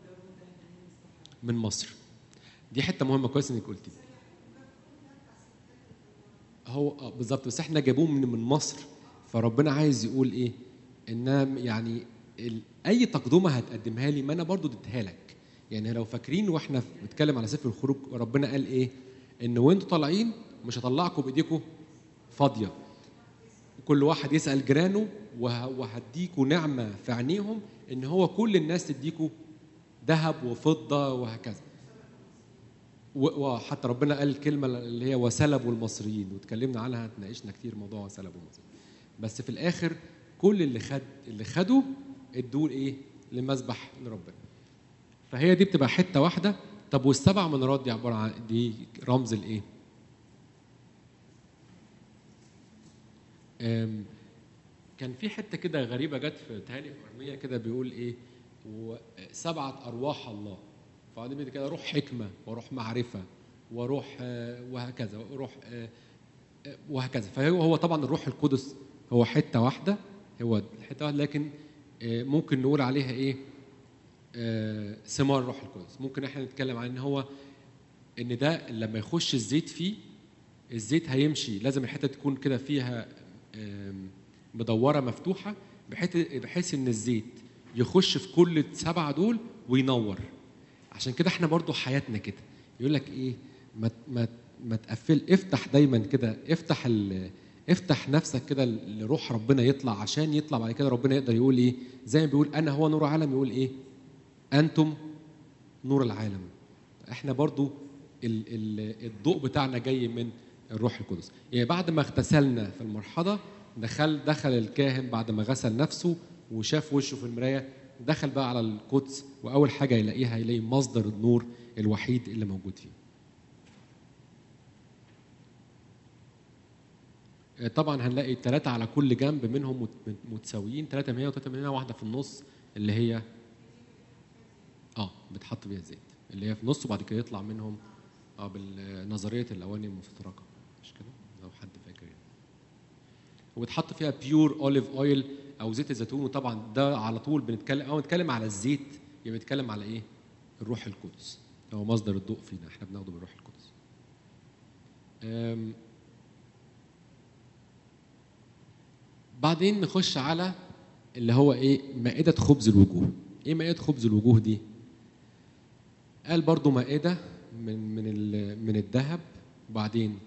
من مصر دي حته مهمه كويس انك قلتي هو آه، بالظبط بس احنا جابوه من من مصر فربنا عايز يقول ايه انها يعني ال- اي تقدمه هتقدمها لي ما انا برضو اديتها لك يعني لو فاكرين واحنا بنتكلم على سفر الخروج ربنا قال ايه ان وانتوا طالعين مش هطلعكم بايديكم فاضيه كل واحد يسال جيرانه وه- وهديكوا نعمه في عينيهم ان هو كل الناس تديكوا ذهب وفضه وهكذا و- وحتى ربنا قال الكلمه اللي هي وسلبوا المصريين واتكلمنا عنها اتناقشنا كتير موضوع وسلبوا المصريين بس في الاخر كل اللي خد اللي خدوا ادوه ايه لمذبح لربنا فهي دي بتبقى حته واحده طب والسبع منارات دي عباره عن دي رمز الايه أم، كان في حته كده غريبه جت في تهيألي في ارميه كده بيقول ايه وسبعه ارواح الله فبعدين بعد كده روح حكمه وروح معرفه وروح آه، وهكذا وروح آه، آه، وهكذا فهو هو طبعا الروح القدس هو حته واحده هو الحته واحده لكن آه، ممكن نقول عليها ايه آه، ثمار الروح القدس ممكن احنا نتكلم عن ان هو ان ده لما يخش الزيت فيه الزيت هيمشي لازم الحته تكون كده فيها آم، مدوره مفتوحه بحيث بحيث ان الزيت يخش في كل السبعه دول وينور عشان كده احنا برضو حياتنا كده يقول لك ايه ما ما ما تقفل افتح دايما كده افتح ال افتح نفسك كده لروح ربنا يطلع عشان يطلع بعد كده ربنا يقدر يقول ايه زي ما بيقول انا هو نور العالم يقول ايه انتم نور العالم احنا برضو ال ال الضوء بتاعنا جاي من الروح القدس يعني بعد ما اغتسلنا في المرحضة دخل دخل الكاهن بعد ما غسل نفسه وشاف وشه في المراية دخل بقى على القدس وأول حاجة يلاقيها يلاقي مصدر النور الوحيد اللي موجود فيه آه، طبعا هنلاقي ثلاثة على كل جنب منهم مت- متساويين ثلاثة من هنا وثلاثة من هنا واحدة في النص اللي هي اه بتحط فيها الزيت اللي هي في النص وبعد كده يطلع منهم اه بالنظريه الاواني المفترقه مش كده لو حد فاكر يعني وبتحط فيها بيور اوليف اويل او زيت الزيتون وطبعا ده على طول بنتكلم او نتكلم على الزيت يبقى بنتكلم على ايه الروح القدس هو مصدر الضوء فينا احنا بناخده من الروح القدس أم، بعدين نخش على اللي هو ايه مائدة خبز الوجوه ايه مائدة خبز الوجوه دي قال برضو مائدة من من ال- من الذهب وبعدين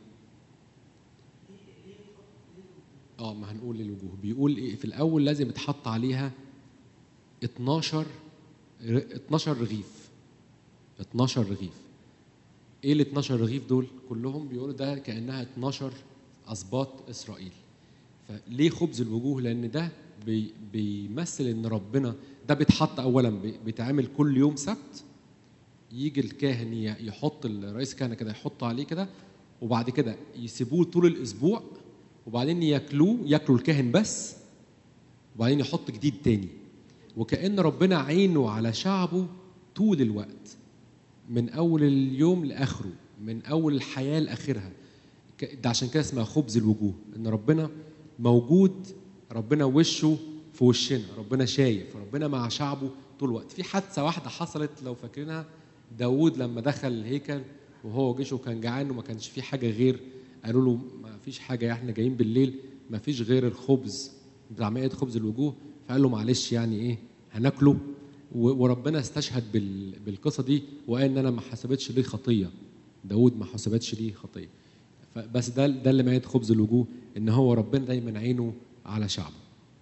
اه ما هنقول للوجوه بيقول ايه في الاول لازم يتحط عليها 12 ر- 12 رغيف 12 رغيف ايه ال 12 رغيف دول كلهم بيقولوا ده كانها 12 اسباط اسرائيل فليه خبز الوجوه لان ده بي بيمثل ان ربنا ده بيتحط اولا بي- بيتعمل كل يوم سبت يجي الكاهن ي- يحط الرئيس الكهنه كده يحط عليه كده وبعد كده يسيبوه طول الاسبوع وبعدين ياكلوه ياكلوا الكاهن بس وبعدين يحط جديد تاني وكأن ربنا عينه على شعبه طول الوقت من أول اليوم لآخره من أول الحياة لآخرها ك- ده عشان كده اسمها خبز الوجوه إن ربنا موجود ربنا وشه في وشنا ربنا شايف ربنا مع شعبه طول الوقت في حادثة واحدة حصلت لو فاكرينها داود لما دخل الهيكل وهو جيشه كان جعان وما كانش فيه حاجة غير قالوا له ما فيش حاجة احنا جايين بالليل ما فيش غير الخبز بتاع مائة خبز الوجوه فقال له معلش يعني ايه هناكله و- وربنا استشهد بال- بالقصة دي وقال ان انا ما حسبتش ليه خطية داود ما حسبتش ليه خطية فبس ده ده اللي مائة خبز الوجوه ان هو ربنا دايما عينه على شعبه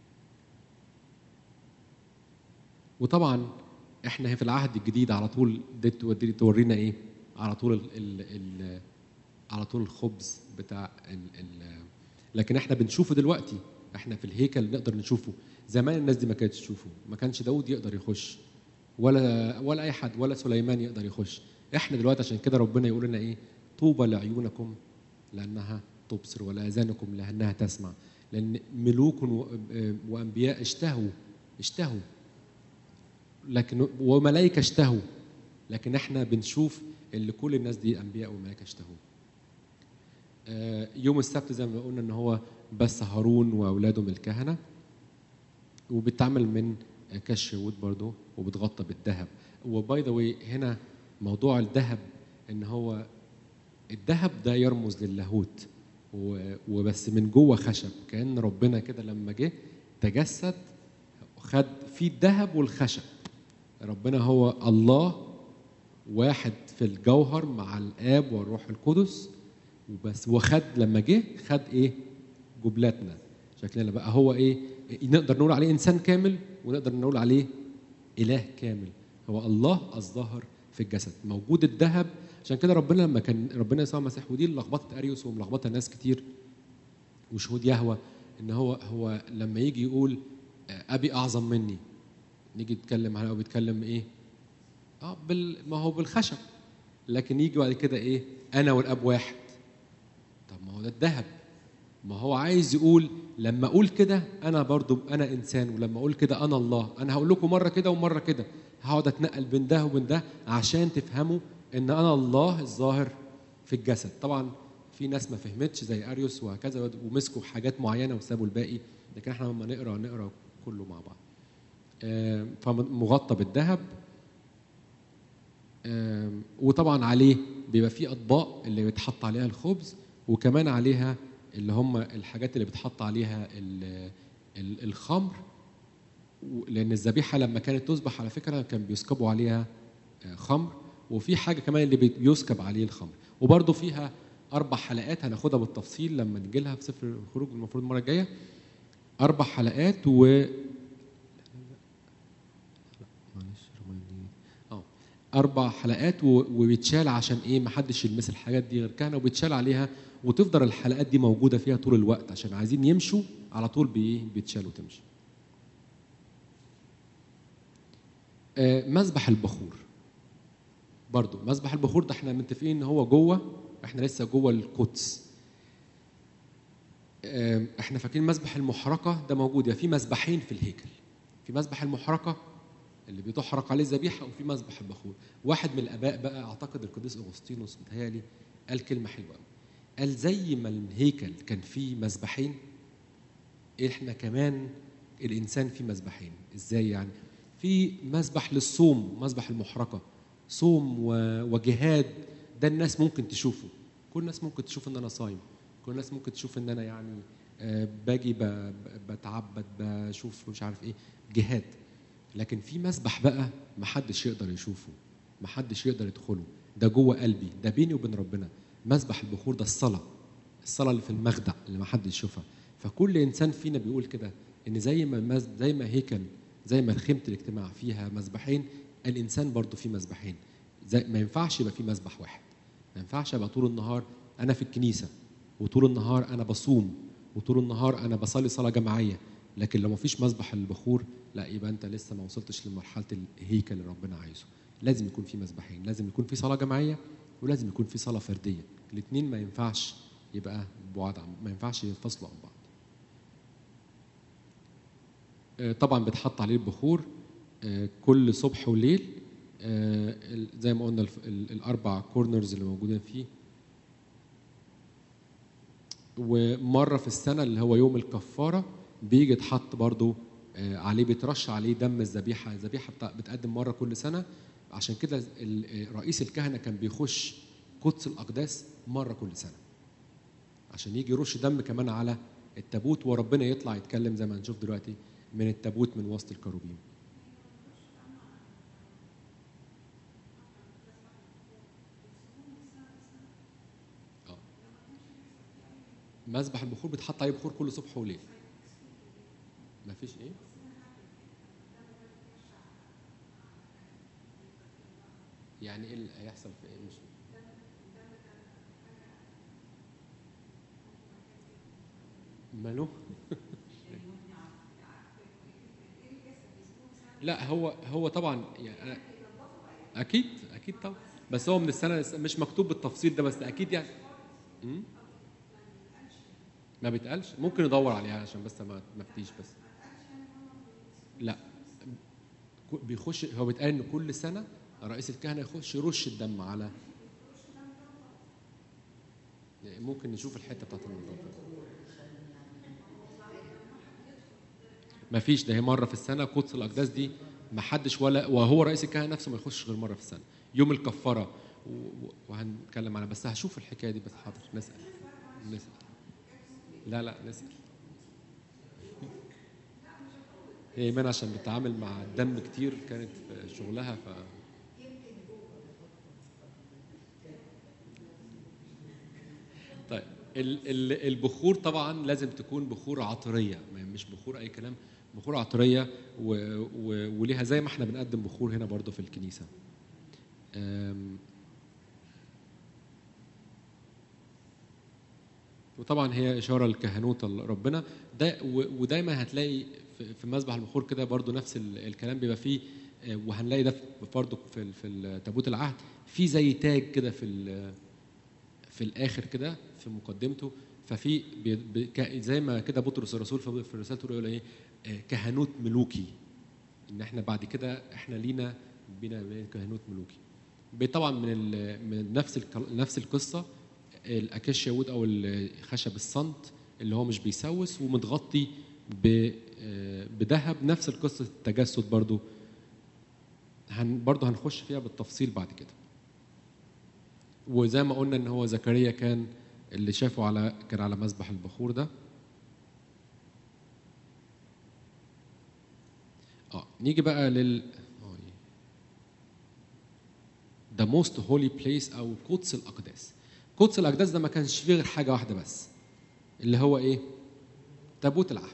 وطبعا احنا في العهد الجديد على طول دي تودي- تورينا ايه على طول ال ال ال على طول الخبز بتاع ال ال لكن احنا بنشوفه دلوقتي احنا في الهيكل نقدر نشوفه زمان الناس دي ما كانتش تشوفه ما كانش داود يقدر يخش ولا ولا اي حد ولا سليمان يقدر يخش احنا دلوقتي عشان كده ربنا يقول لنا ايه طوبى لعيونكم لانها تبصر ولاذانكم لانها تسمع لان ملوك و- وانبياء اشتهوا اشتهوا لكن وملائكه اشتهوا لكن احنا بنشوف اللي كل الناس دي انبياء وملائكه اشتهوا آه، يوم السبت زي ما قلنا ان هو بس هارون واولادهم الكهنه وبتعمل من كاش وود برضه وبتغطى بالذهب وباي ذا واي هنا موضوع الذهب ان هو الذهب ده يرمز للاهوت و- وبس من جوه خشب كان ربنا كده لما جه تجسد خد فيه الذهب والخشب ربنا هو الله واحد في الجوهر مع الاب والروح القدس وبس وخد لما جه خد ايه جبلاتنا شكلنا بقى هو ايه نقدر نقول عليه انسان كامل ونقدر نقول عليه اله كامل هو الله الظاهر في الجسد موجود الذهب عشان كده ربنا لما كان ربنا يسوع المسيح ودي اللي لخبطت اريوس وملخبطه ناس كتير وشهود يهوى ان هو هو لما يجي يقول آه، ابي اعظم مني نيجي نتكلم على بيتكلم ايه اه بال ما هو بالخشب لكن يجي بعد كده ايه انا والاب واحد طب ما هو ده الذهب ما هو عايز يقول لما اقول كده انا برضو انا انسان ولما اقول كده انا الله انا هقول لكم مره كده ومره كده هقعد اتنقل بين ده وبين ده عشان تفهموا ان انا الله الظاهر في الجسد طبعا في ناس ما فهمتش زي اريوس وهكذا ومسكوا حاجات معينه وسابوا الباقي لكن احنا لما نقرا نقرا كله مع بعض آه، فمغطى بالذهب آم، وطبعا عليه بيبقى فيه اطباق اللي بيتحط عليها الخبز وكمان عليها اللي هم الحاجات اللي بيتحط عليها ال- ال- الخمر و- لان الذبيحه لما كانت تذبح على فكره كان بيسكبوا عليها آه، خمر وفي حاجه كمان اللي بي- بيسكب عليه الخمر وبرده فيها اربع حلقات هناخدها بالتفصيل لما نجي لها في سفر الخروج المفروض المره الجايه اربع حلقات و لا، معلش رماني. اه اربع حلقات و- وبيتشال عشان ايه ما حدش يلمس الحاجات دي غير كهنه وبيتشال عليها وتفضل الحلقات دي موجوده فيها طول الوقت عشان عايزين يمشوا على طول بايه بيتشال وتمشي آه، مذبح البخور برضو مذبح البخور ده احنا متفقين ان هو جوه احنا لسه جوه القدس آه، احنا فاكرين مذبح المحرقه ده موجود يعني في مذبحين في الهيكل في مذبح المحرقه اللي بتحرق عليه الذبيحه وفي مذبح البخور واحد من الاباء بقى اعتقد القديس اغسطينوس متهيألي قال كلمه حلوه قوي قال زي ما الهيكل كان فيه مذبحين احنا كمان الانسان فيه مذبحين ازاي يعني في مذبح للصوم مذبح المحرقه صوم و- وجهاد ده الناس ممكن تشوفه كل الناس ممكن تشوف ان انا صايم كل الناس ممكن تشوف ان انا يعني آه، باجي ب- ب- بتعبد بشوف مش عارف ايه جهاد لكن في مسبح بقى محدش يقدر يشوفه محدش يقدر يدخله ده جوه قلبي ده بيني وبين ربنا مسبح البخور ده الصلاه الصلاه اللي في المخدع اللي محدش يشوفها فكل انسان فينا بيقول كده ان زي ما مز- زي ما هيكل زي ما خيمه الاجتماع فيها مذبحين الانسان برضه فيه مذبحين زي ما ينفعش يبقى فيه مذبح واحد ما ينفعش ابقى طول النهار انا في الكنيسه وطول النهار انا بصوم وطول النهار انا بصلي صلاه جماعيه لكن لو ما فيش مذبح البخور لا يبقى انت لسه ما وصلتش لمرحله الهيكل اللي ربنا عايزه لازم يكون في مذبحين لازم يكون في صلاه جماعيه ولازم يكون في صلاه فرديه الاثنين ما ينفعش يبقى بعاد عن ما ينفعش ينفصلوا عن بعض آه، طبعا بتحط عليه البخور آه، كل صبح وليل آه، ال- زي ما قلنا الف- ال- الاربع كورنرز اللي موجودين فيه ومره في السنه اللي هو يوم الكفاره بيجي يتحط برضو آه، عليه بيترش عليه دم الذبيحه الذبيحه بتاع- بتقدم مره كل سنه عشان كده ال- آه، رئيس الكهنه كان بيخش قدس الاقداس مره كل سنه عشان يجي يرش دم كمان على التابوت وربنا يطلع يتكلم زي ما هنشوف دلوقتي من التابوت من وسط الكروبيم اه مذبح البخور بيتحط عليه بخور كل صبح وليل مفيش ايه يعني ايه اللي هيحصل في ايه مش ماله لا هو هو طبعا يعني أنا- اكيد اكيد طبعا بس هو من السنه للسنة مش مكتوب بالتفصيل ده بس اكيد يعني مم؟ ما بيتقالش ممكن ندور عليها عشان بس ما ما افتيش بس لا ك- بيخش هو بيتقال ان كل سنه رئيس الكهنه يخش يرش الدم على ممكن نشوف الحته بتاعت النظافه ما فيش ده هي مره في السنه قدس الاقداس دي ما حدش ولا وهو رئيس الكهنه نفسه ما يخش غير مره في السنه يوم الكفاره و- و- وهنتكلم عنها بس هشوف الحكايه دي بس حاضر نسال نسال لا لا نسال هي ايمان عشان بتتعامل مع الدم كتير كانت في شغلها ف طيب ال- ال- البخور طبعا لازم تكون بخور عطريه ما- مش بخور اي كلام بخور عطريه و... و... وليها زي ما احنا بنقدم بخور هنا برضه في الكنيسه أم... وطبعا هي اشاره لكهنوت ال- ربنا ده و- ودايما هتلاقي في- في مذبح البخور كده برضو نفس ال- الكلام بيبقى فيه آه، وهنلاقي ده في- برضو في ال- في تابوت العهد في زي تاج كده في ال- في الاخر كده في مقدمته ففي بي- بي- ك- زي ما كده بطرس الرسول في في رسالته يقول ايه آه، كهنوت ملوكي ان احنا بعد كده احنا لينا بينا بين كهنوت ملوكي بي- طبعا من ال- من نفس الك- نفس القصه الاكاشيا وود او الخشب الصنت اللي هو مش بيسوس ومتغطي ب- آه، بذهب نفس القصه التجسد برضو هن برضو هنخش فيها بالتفصيل بعد كده وزي ما قلنا ان هو زكريا كان اللي شافه على كان على مذبح البخور ده اه نيجي بقى لل ذا موست هولي بليس او قدس الاقداس قدس الاقداس ده ما كانش فيه غير حاجه واحده بس اللي هو ايه تابوت العهد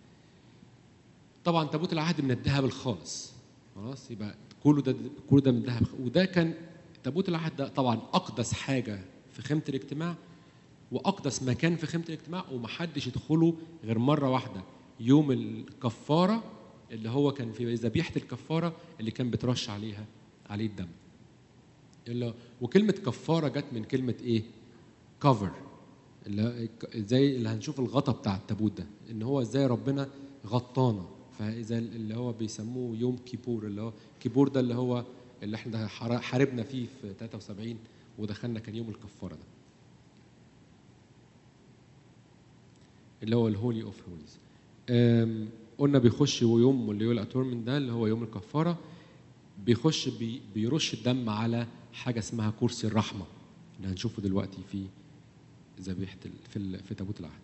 طبعا تابوت العهد من الذهب الخالص خلاص يبقى كله ده كله ده من الذهب وده كان تابوت العهد ده طبعا اقدس حاجه في خيمه الاجتماع واقدس مكان في خيمه الاجتماع ومحدش يدخله غير مره واحده يوم الكفاره اللي هو كان في ذبيحه الكفاره اللي كان بترش عليها عليه الدم اللي وكلمه كفاره جت من كلمه ايه كفر اللي زي اللي هنشوف الغطا بتاع التابوت ده ان هو ازاي ربنا غطانا فاذا اللي هو بيسموه يوم كيبور اللي هو كيبور ده اللي هو اللي احنا حار- حاربنا فيه في 73 ودخلنا كان يوم الكفاره ده اللي هو الهولي اوف هوليز قلنا بيخش يوم اللي هو الاتورمنت ده اللي هو يوم الكفاره بيخش بي بيرش الدم على حاجه اسمها كرسي الرحمه اللي هنشوفه دلوقتي في ذبيحه ال- في ال- في تابوت العهد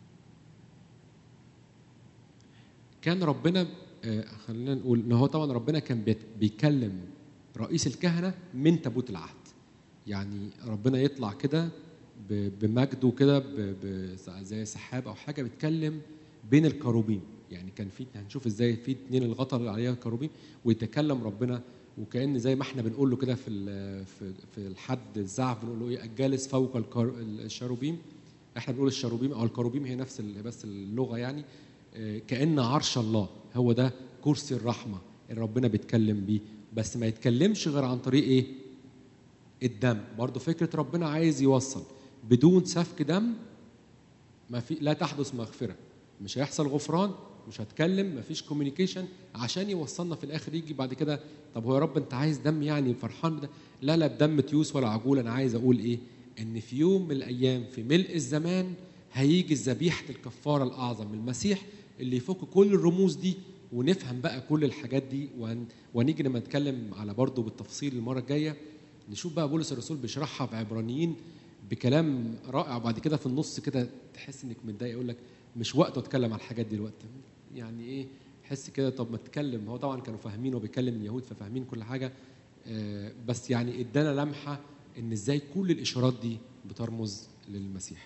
كان ربنا آه، خلينا نقول ان هو طبعا ربنا كان بيت- بيكلم رئيس الكهنه من تابوت العهد يعني ربنا يطلع كده ب- بمجده كده ب- ب- زي سحاب او حاجه بيتكلم بين الكروبين يعني كان في هنشوف ازاي في اتنين الغطا اللي عليها كروبيم ويتكلم ربنا وكان زي ما احنا بنقول له كده في ال- في في الحد الزعف بنقول له ايه الجالس فوق الكر- الشاروبيم احنا بنقول الشاروبيم او الكروبيم هي نفس ال- بس اللغه يعني آه، كان عرش الله هو ده كرسي الرحمه اللي ربنا بيتكلم بيه بس ما يتكلمش غير عن طريق ايه الدم برضو فكره ربنا عايز يوصل بدون سفك دم ما في لا تحدث مغفره مش هيحصل غفران مش هتكلم مفيش كوميونيكيشن عشان يوصلنا في الاخر يجي بعد كده طب هو يا رب انت عايز دم يعني فرحان بده لا لا بدم تيوس ولا عجول انا عايز اقول ايه ان في يوم من الايام في ملء الزمان هيجي ذبيحه الكفاره الاعظم المسيح اللي يفك كل الرموز دي ونفهم بقى كل الحاجات دي وهن- وهنيجي لما نتكلم على برضه بالتفصيل المره الجايه نشوف بقى بولس الرسول بيشرحها في عبرانيين بكلام رائع وبعد كده في النص كده تحس انك متضايق يقول لك مش وقته اتكلم على الحاجات دي دلوقتي يعني ايه حس كده طب ما تتكلم هو طبعا كانوا فاهمين وبيكلم اليهود ففاهمين كل حاجه آه، بس يعني ادانا لمحه ان ازاي كل الاشارات دي بترمز للمسيح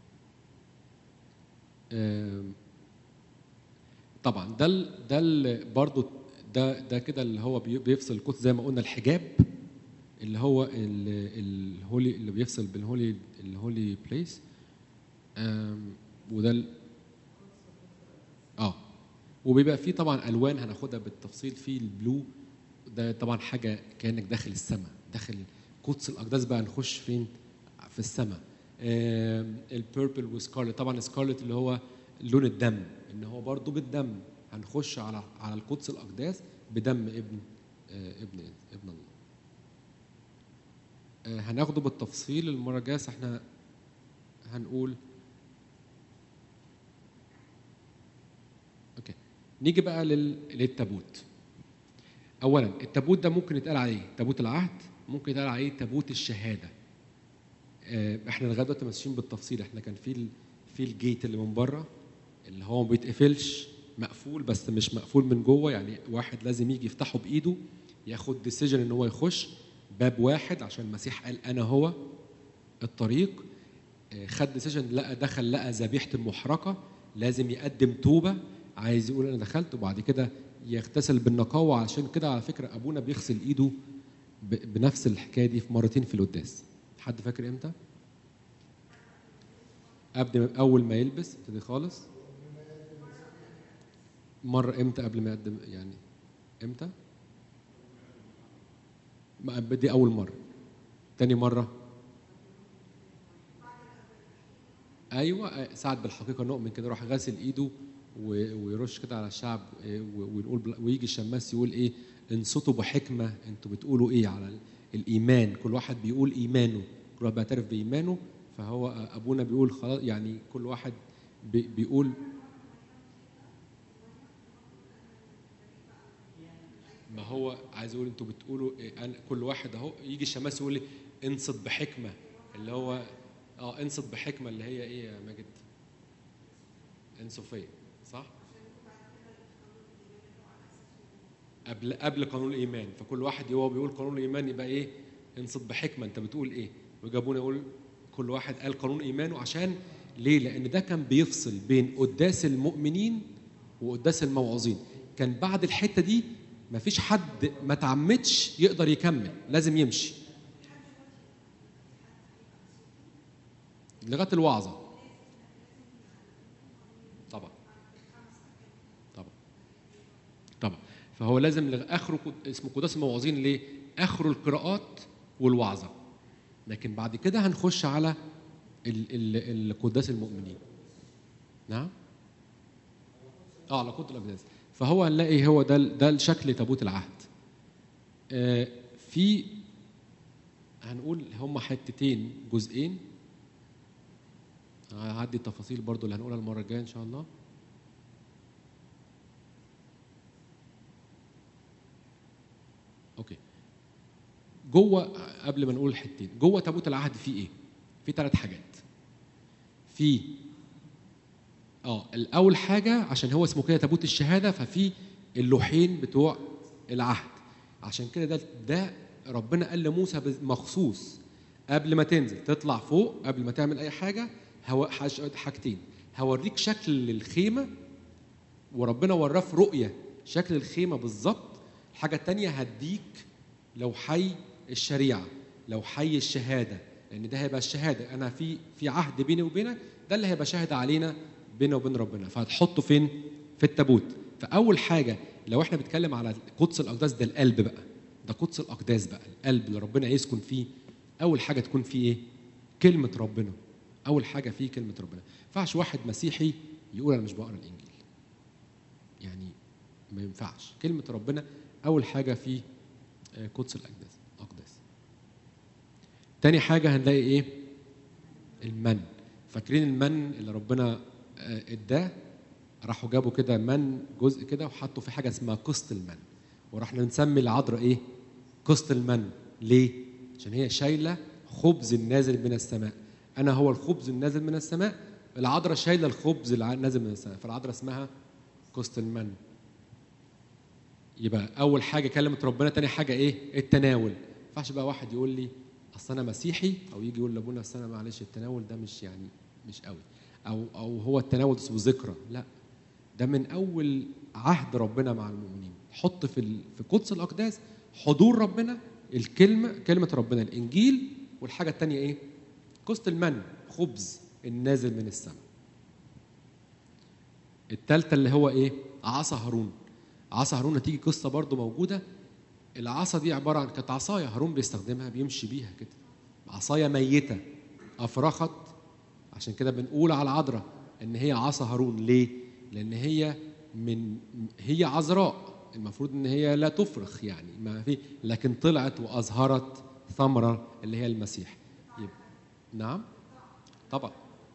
آم، طبعا ده ال ده ال برضو ده ده كده اللي هو بي- بيفصل القدس زي ما قلنا الحجاب اللي هو ال- الهولي اللي بيفصل بالهولي الهولي بليس وده ال- اه وبيبقى فيه طبعا الوان هناخدها بالتفصيل في البلو ده طبعا حاجه كانك داخل السماء داخل قدس الاقداس بقى نخش فين في السماء البيربل وسكارلت طبعا سكارلت اللي هو لون الدم ان هو برضو بالدم هنخش على على القدس الاقداس بدم ابن آه، ابن ابن الله آه، هناخده بالتفصيل المره الجايه بس احنا هنقول اوكي نيجي بقى لل... للتابوت اولا التابوت ده ممكن يتقال عليه تابوت العهد ممكن يتقال عليه تابوت الشهاده آه، احنا لغايه دلوقتي ماشيين بالتفصيل احنا كان في ال... في الجيت اللي من بره اللي هو ما بيتقفلش مقفول بس مش مقفول من جوه يعني واحد لازم يجي يفتحه بايده ياخد ديسيجن ان هو يخش باب واحد عشان المسيح قال انا هو الطريق آه، خد ديسيجن لقى دخل لقى ذبيحه المحرقه لازم يقدم توبه عايز يقول انا دخلت وبعد كده يغتسل بالنقاوه عشان كده على فكره ابونا بيغسل ايده ب- بنفس الحكايه دي في مرتين في القداس حد فاكر امتى قبل ما اول ما يلبس ابتدي خالص مره امتى قبل ما يقدم يعني امتى ما دي اول مره تاني مره ايوه ساعد بالحقيقه نؤمن كده راح غاسل ايده و- ويرش كده على الشعب إيه، و- ونقول بل- ويجي الشماس يقول ايه انصتوا بحكمه انتوا بتقولوا ايه على ال- الايمان كل واحد بيقول ايمانه كل واحد بيعترف بايمانه فهو ابونا بيقول خلاص يعني كل واحد بي- بيقول ما هو عايز اقول انتوا بتقولوا إيه أنا كل واحد اهو يجي الشماس يقول لي انصت بحكمه اللي هو اه انصت بحكمه اللي هي ايه يا ماجد؟ انصوفيه صح؟ قبل قبل قانون الايمان فكل واحد هو بيقول قانون الايمان يبقى ايه؟ انصت بحكمه انت بتقول ايه؟ وجابونا يقول كل واحد قال قانون ايمانه عشان ليه؟ لان ده كان بيفصل بين قداس المؤمنين وقداس الموعظين كان بعد الحته دي مفيش حد ما تعمدش يقدر يكمل لازم يمشي لغايه الوعظه طبعا طبعا طبعا فهو لازم لغ- اخره قد- اسمه قداس الموعظين ليه؟ اخره القراءات والوعظه لكن بعد كده هنخش على ال- ال- القداس المؤمنين نعم اه على قدس الاقداس فهو هنلاقي هو ده ال- ده الشكل تابوت العهد آه في هنقول هم حتتين جزئين هعدي التفاصيل برضو اللي هنقولها المره الجايه ان شاء الله اوكي جوه قبل ما نقول الحتتين جوه تابوت العهد في ايه في ثلاث حاجات في اه الاول حاجه عشان هو اسمه كده تابوت الشهاده ففي اللوحين بتوع العهد عشان كده ده ده ربنا قال لموسى بز- مخصوص قبل ما تنزل تطلع فوق قبل ما تعمل اي حاجه هو حاج- حاجتين هوريك شكل الخيمه وربنا وراه في رؤيه شكل الخيمه بالظبط الحاجه التانية هديك لو حي الشريعه لو حي الشهاده لان ده هيبقى الشهاده انا في في عهد بيني وبينك ده اللي هيبقى شاهد علينا بيننا وبين ربنا فهتحطه فين في التابوت فاول حاجه لو احنا بنتكلم على قدس الاقداس ده القلب بقى ده قدس الاقداس بقى القلب اللي ربنا يسكن فيه اول حاجه تكون فيه ايه كلمه ربنا اول حاجه فيه كلمه ربنا ما ينفعش واحد مسيحي يقول انا مش بقرا الانجيل يعني ما ينفعش كلمه ربنا اول حاجه في آه، قدس الاقداس اقداس تاني حاجه هنلاقي ايه المن فاكرين المن اللي ربنا آه، اداه راحوا جابوا كده من جزء كده وحطوا في حاجه اسمها قسط المن ورحنا نسمي العذراء ايه قسط المن ليه عشان هي شايله خبز النازل من السماء انا هو الخبز النازل من السماء العذراء شايله الخبز النازل من السماء فالعذراء اسمها قسط المن يبقى اول حاجه كلمه ربنا تاني حاجه ايه التناول ما ينفعش بقى واحد يقول لي اصل انا مسيحي او يجي يقول لابونا اصل انا معلش التناول ده مش يعني مش قوي او او هو التناول اسمه ذكرى لا ده من اول عهد ربنا مع المؤمنين حط في ال- في قدس الاقداس حضور ربنا الكلمه كلمه ربنا الانجيل والحاجه الثانيه ايه قسط المن خبز النازل من السماء الثالثه اللي هو ايه عصا هارون عصا هارون هتيجي قصه برضو موجوده العصا دي عباره عن كانت عصايه هارون بيستخدمها بيمشي بيها كده عصايه ميته افرخت عشان كده بنقول على العذراء ان هي عصا هارون ليه لان هي من هي عذراء المفروض ان هي لا تفرخ يعني ما في لكن طلعت واظهرت ثمره اللي هي المسيح يبقى نعم طبعا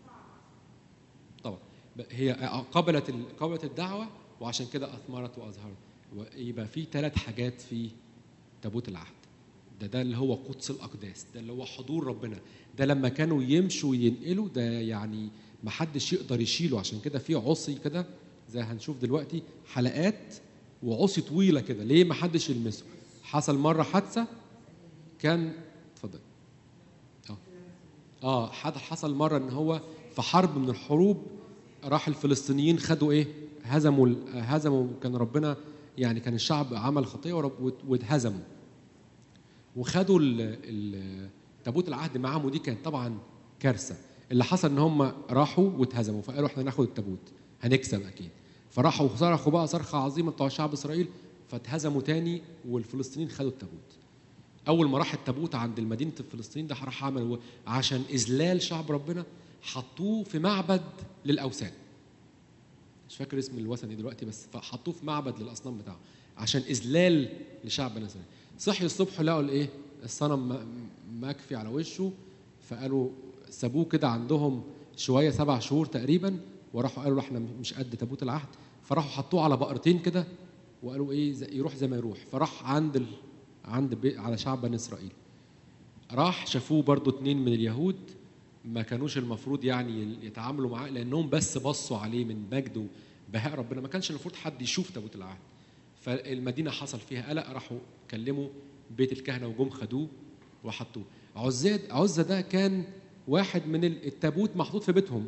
طبعا ب- هي قبلت ال- قبلت الدعوه وعشان كده اثمرت واظهرت يبقى في ثلاث حاجات في تابوت العهد ده ده اللي هو قدس الاقداس ده اللي هو حضور ربنا ده لما كانوا يمشوا وينقلوا ده يعني ما حدش يقدر يشيله عشان كده في عصي كده زي هنشوف دلوقتي حلقات وعصي طويله كده ليه ما حدش يلمسه حصل مره حادثه كان اتفضل اه اه حد حصل مره ان هو في حرب من الحروب راح الفلسطينيين خدوا ايه هزموا ال- هزموا كان ربنا يعني كان الشعب عمل خطيه ورب- وات- واتهزموا وخدوا ال- ال- تابوت العهد معاهم ودي كانت طبعا كارثه اللي حصل ان هم راحوا واتهزموا فقالوا احنا ناخد التابوت هنكسب اكيد فراحوا صرخوا بقى صرخه عظيمه بتوع شعب اسرائيل فاتهزموا تاني والفلسطينيين خدوا التابوت اول ما راح التابوت عند المدينه الفلسطينيين ده راح عمل عشان اذلال شعب ربنا حطوه في معبد للاوثان مش فاكر اسم الوثن ايه دلوقتي بس فحطوه في معبد للاصنام بتاعه عشان اذلال لشعب بني اسرائيل صحي الصبح لقوا الايه الصنم م- مكفي على وشه فقالوا سابوه كده عندهم شويه سبع شهور تقريبا وراحوا قالوا له احنا مش قد تابوت العهد فراحوا حطوه على بقرتين كده وقالوا ايه زي- يروح زي ما يروح فراح عند ال... عند بي... على شعب بني اسرائيل راح شافوه برضو اتنين من اليهود ما كانوش المفروض يعني يتعاملوا معاه لانهم بس بصوا عليه من مجد وبهاء ربنا ما كانش المفروض حد يشوف تابوت العهد فالمدينه حصل فيها قلق راحوا كلموا بيت الكهنه وجم خدوه وحطوه عزاد عزة ده كان واحد من ال- التابوت محطوط في بيتهم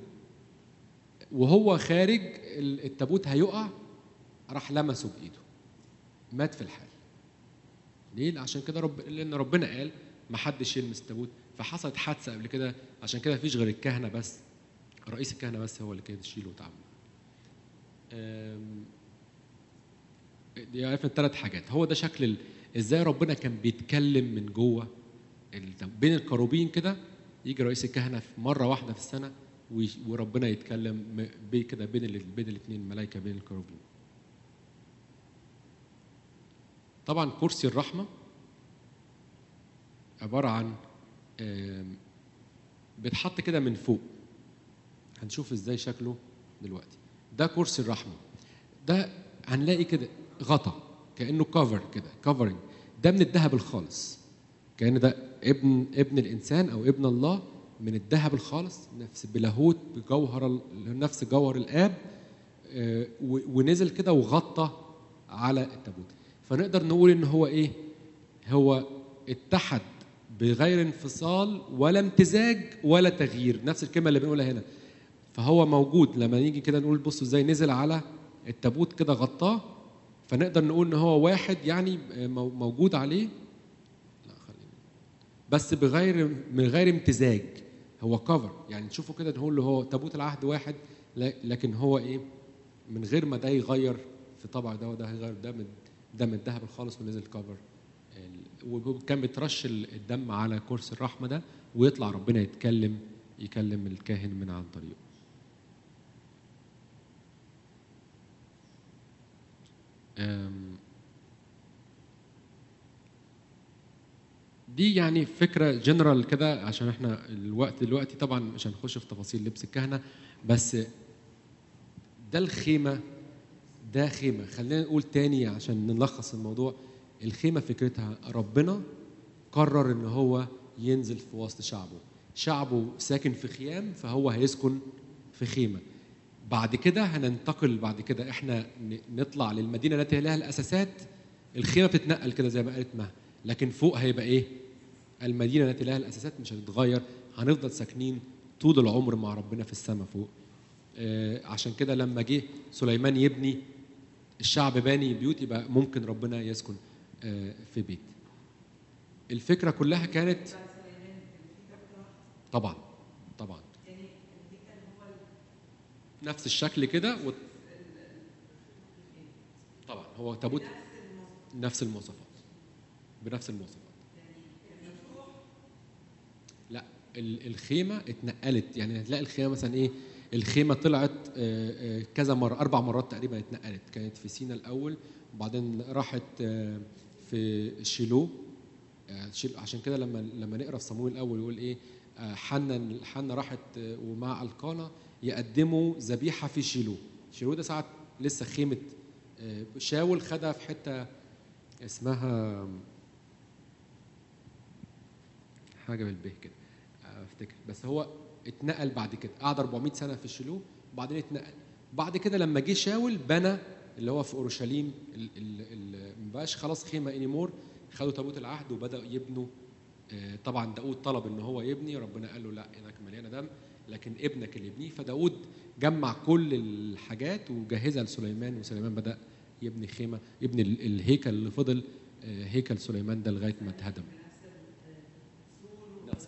وهو خارج ال- التابوت هيقع راح لمسه بايده مات في الحال ليه؟ عشان كده رب لان ربنا قال ما حدش يلمس التابوت فحصلت حادثه قبل كده عشان كده مفيش غير الكهنه بس رئيس الكهنه بس هو اللي كان يشيله ويتعامل أم، دي عرفنا الثلاث حاجات هو ده شكل ال... ازاي ربنا كان بيتكلم من جوه ال- بين الكروبين كده يجي رئيس الكهنه في مره واحده في السنه ويش- وربنا يتكلم م- بي- كده بين ال... بين الاثنين ملائكه بين الكروبين طبعا كرسي الرحمه عباره عن آم، بيتحط كده من فوق هنشوف ازاي شكله دلوقتي ده كرسي الرحمه ده هنلاقي كده غطا كانه كفر كده كفرنج ده من الذهب الخالص كان ده ابن ابن الانسان او ابن الله من الذهب الخالص نفس بلاهوت بجوهر ال- نفس جوهر الاب آه، و- ونزل كده وغطى على التابوت فنقدر نقول ان هو ايه هو اتحد بغير انفصال ولا امتزاج ولا تغيير نفس الكلمه اللي بنقولها هنا فهو موجود لما نيجي كده نقول بصوا ازاي نزل على التابوت كده غطاه فنقدر نقول ان هو واحد يعني مو- موجود عليه لا خلينا بس بغير من غير امتزاج هو كفر يعني نشوفه كده نقول له هو تابوت العهد واحد لا- لكن هو ايه من غير ما ده يغير في طبع ده وده هيغير ده من ده من الذهب الخالص ونزل كفر ال- وكان بيترش ال- الدم على كرسي الرحمه ده ويطلع ربنا يتكلم يكلم الكاهن من عن طريقه أم، دي يعني فكره جنرال كده عشان احنا الوقت دلوقتي طبعا مش هنخش في تفاصيل لبس الكهنه بس ده الخيمه ده خيمه خلينا نقول تاني عشان نلخص الموضوع الخيمه فكرتها ربنا قرر ان هو ينزل في وسط شعبه شعبه ساكن في خيام فهو هيسكن في خيمه بعد كده هننتقل بعد كده احنا ن- نطلع للمدينه التي لها الاساسات الخيمه بتتنقل كده زي ما قالت مها لكن فوق هيبقى ايه المدينه التي لها الاساسات مش هتتغير هنفضل ساكنين طول العمر مع ربنا في السماء فوق آه، عشان كده لما جه سليمان يبني الشعب باني بيوت يبقى ممكن ربنا يسكن آه، في بيت الفكره كلها كانت طبعا طبعا نفس الشكل كده و... طبعا هو تابوت نفس المواصفات بنفس المواصفات لا ال- الخيمه اتنقلت يعني هتلاقي الخيمه مثلا ايه الخيمه طلعت آه، آه، كذا مره اربع مرات تقريبا اتنقلت كانت في سينا الاول وبعدين راحت آه، في شيلو آه، شيل- عشان كده لما لما نقرا في صمويل الاول يقول ايه آه، حنا حنا راحت آه، ومع القانا يقدموا ذبيحه في شيلو شيلو ده ساعه لسه خيمه آه، شاول خدها في حته اسمها حاجه بالبه كده افتكر بس هو اتنقل بعد كده قعد 400 سنه في شيلو وبعدين اتنقل بعد كده لما جه شاول بنى اللي هو في اورشليم ال- ال- ال- ما بقاش خلاص خيمه انيمور خدوا تابوت العهد وبداوا يبنوا آه، طبعا داود طلب ان هو يبني ربنا قال له لا انك مليانه دم لكن ابنك اللي يبنيه فداود جمع كل الحاجات وجهزها لسليمان وسليمان بدا يبني خيمه يبني ال- الهيكل اللي فضل آه، هيكل سليمان ده لغايه ما اتهدم نفس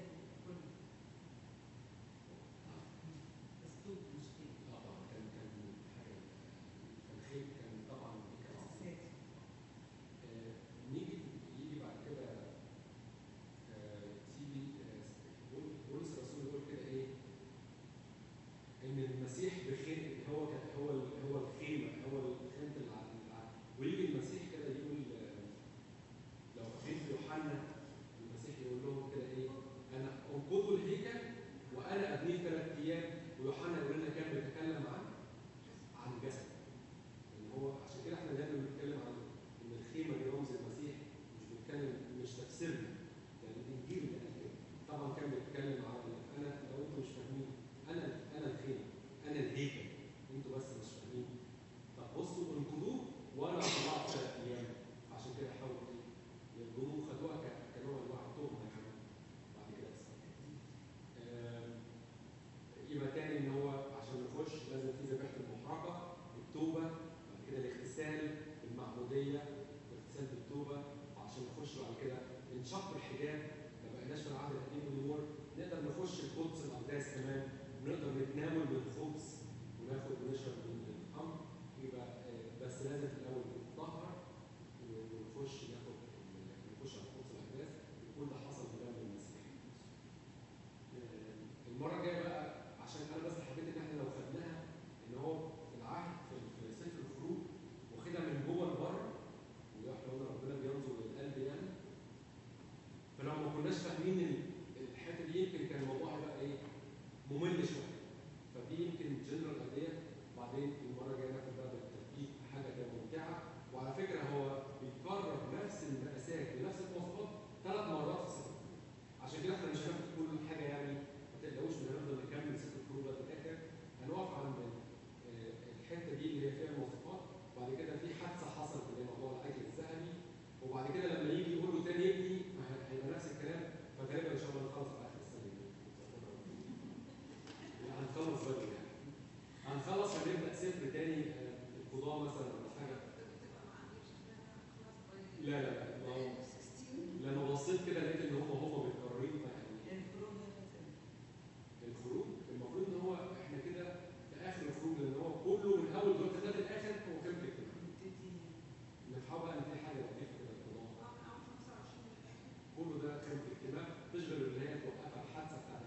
نيجي يجي بعد كده آه، تيجي آه، بول- بولس الرسول يقول كده ايه؟ ان المسيح بخير هو كان هو ال- هو الخيمه هو خيمه العهد العهد. ويجي المسيح كده يقول آه، لو فاكرين في يوحنا المسيح يقول لهم كده ايه؟ انا انقضوا الهيكل وانا ابنيه ثلاث ايام ويوحنا يقول لنا كان بيتكلم عن عن الجسد. ان هو عشان كده احنا دايما بنتكلم عن ان الخيمه دي رمز المسيح مش بنتكلم مش تفسيرنا يعني الانجيل اللي قال كده طبعا كان بيتكلم على انا لو انتم مش فاهمين انا انا الخيمه انا الهيكل انتوا بس مش فاهمين طب بصوا انقذوه وانا طلعت ثلاث ايام عشان كده حاولوا ايه يرجموه خدوها ك- كنوع من انواع التهمه يعني بعد كده بس آم، يبقى تاني ان هو عشان نخش لازم في ذبيحه المحرقه التوبه بعد كده الاغتسال المعموديه الاغتسال بالتوبه وعشان نخش بعد كده انشق الحجاب ما بقيناش في العهد القديم والنور نقدر نخش القدس الاقداس كمان ونقدر نتناول من الخبز وناخد ونشرب من الخمر يبقى آه، بس لازم في الاول نتطهر ونخش ناخد نخش على القدس الاقداس وكل ده حصل بدم المسيح المره الجايه بقى عشان انا بس حبيت ان احنا لو خدناها ان هو في العهد في في سفر الخروج واخدها من جوه لبره وده احنا قلنا ربنا بينظر للقلب يعني فلو ما كناش فاهمين ال- الحته دي يمكن كان الموضوع هيبقى ايه ممل شويه فدي يمكن جنرال ايديا بعدين تشغل اللي هي توقفها الحادثه بتاعت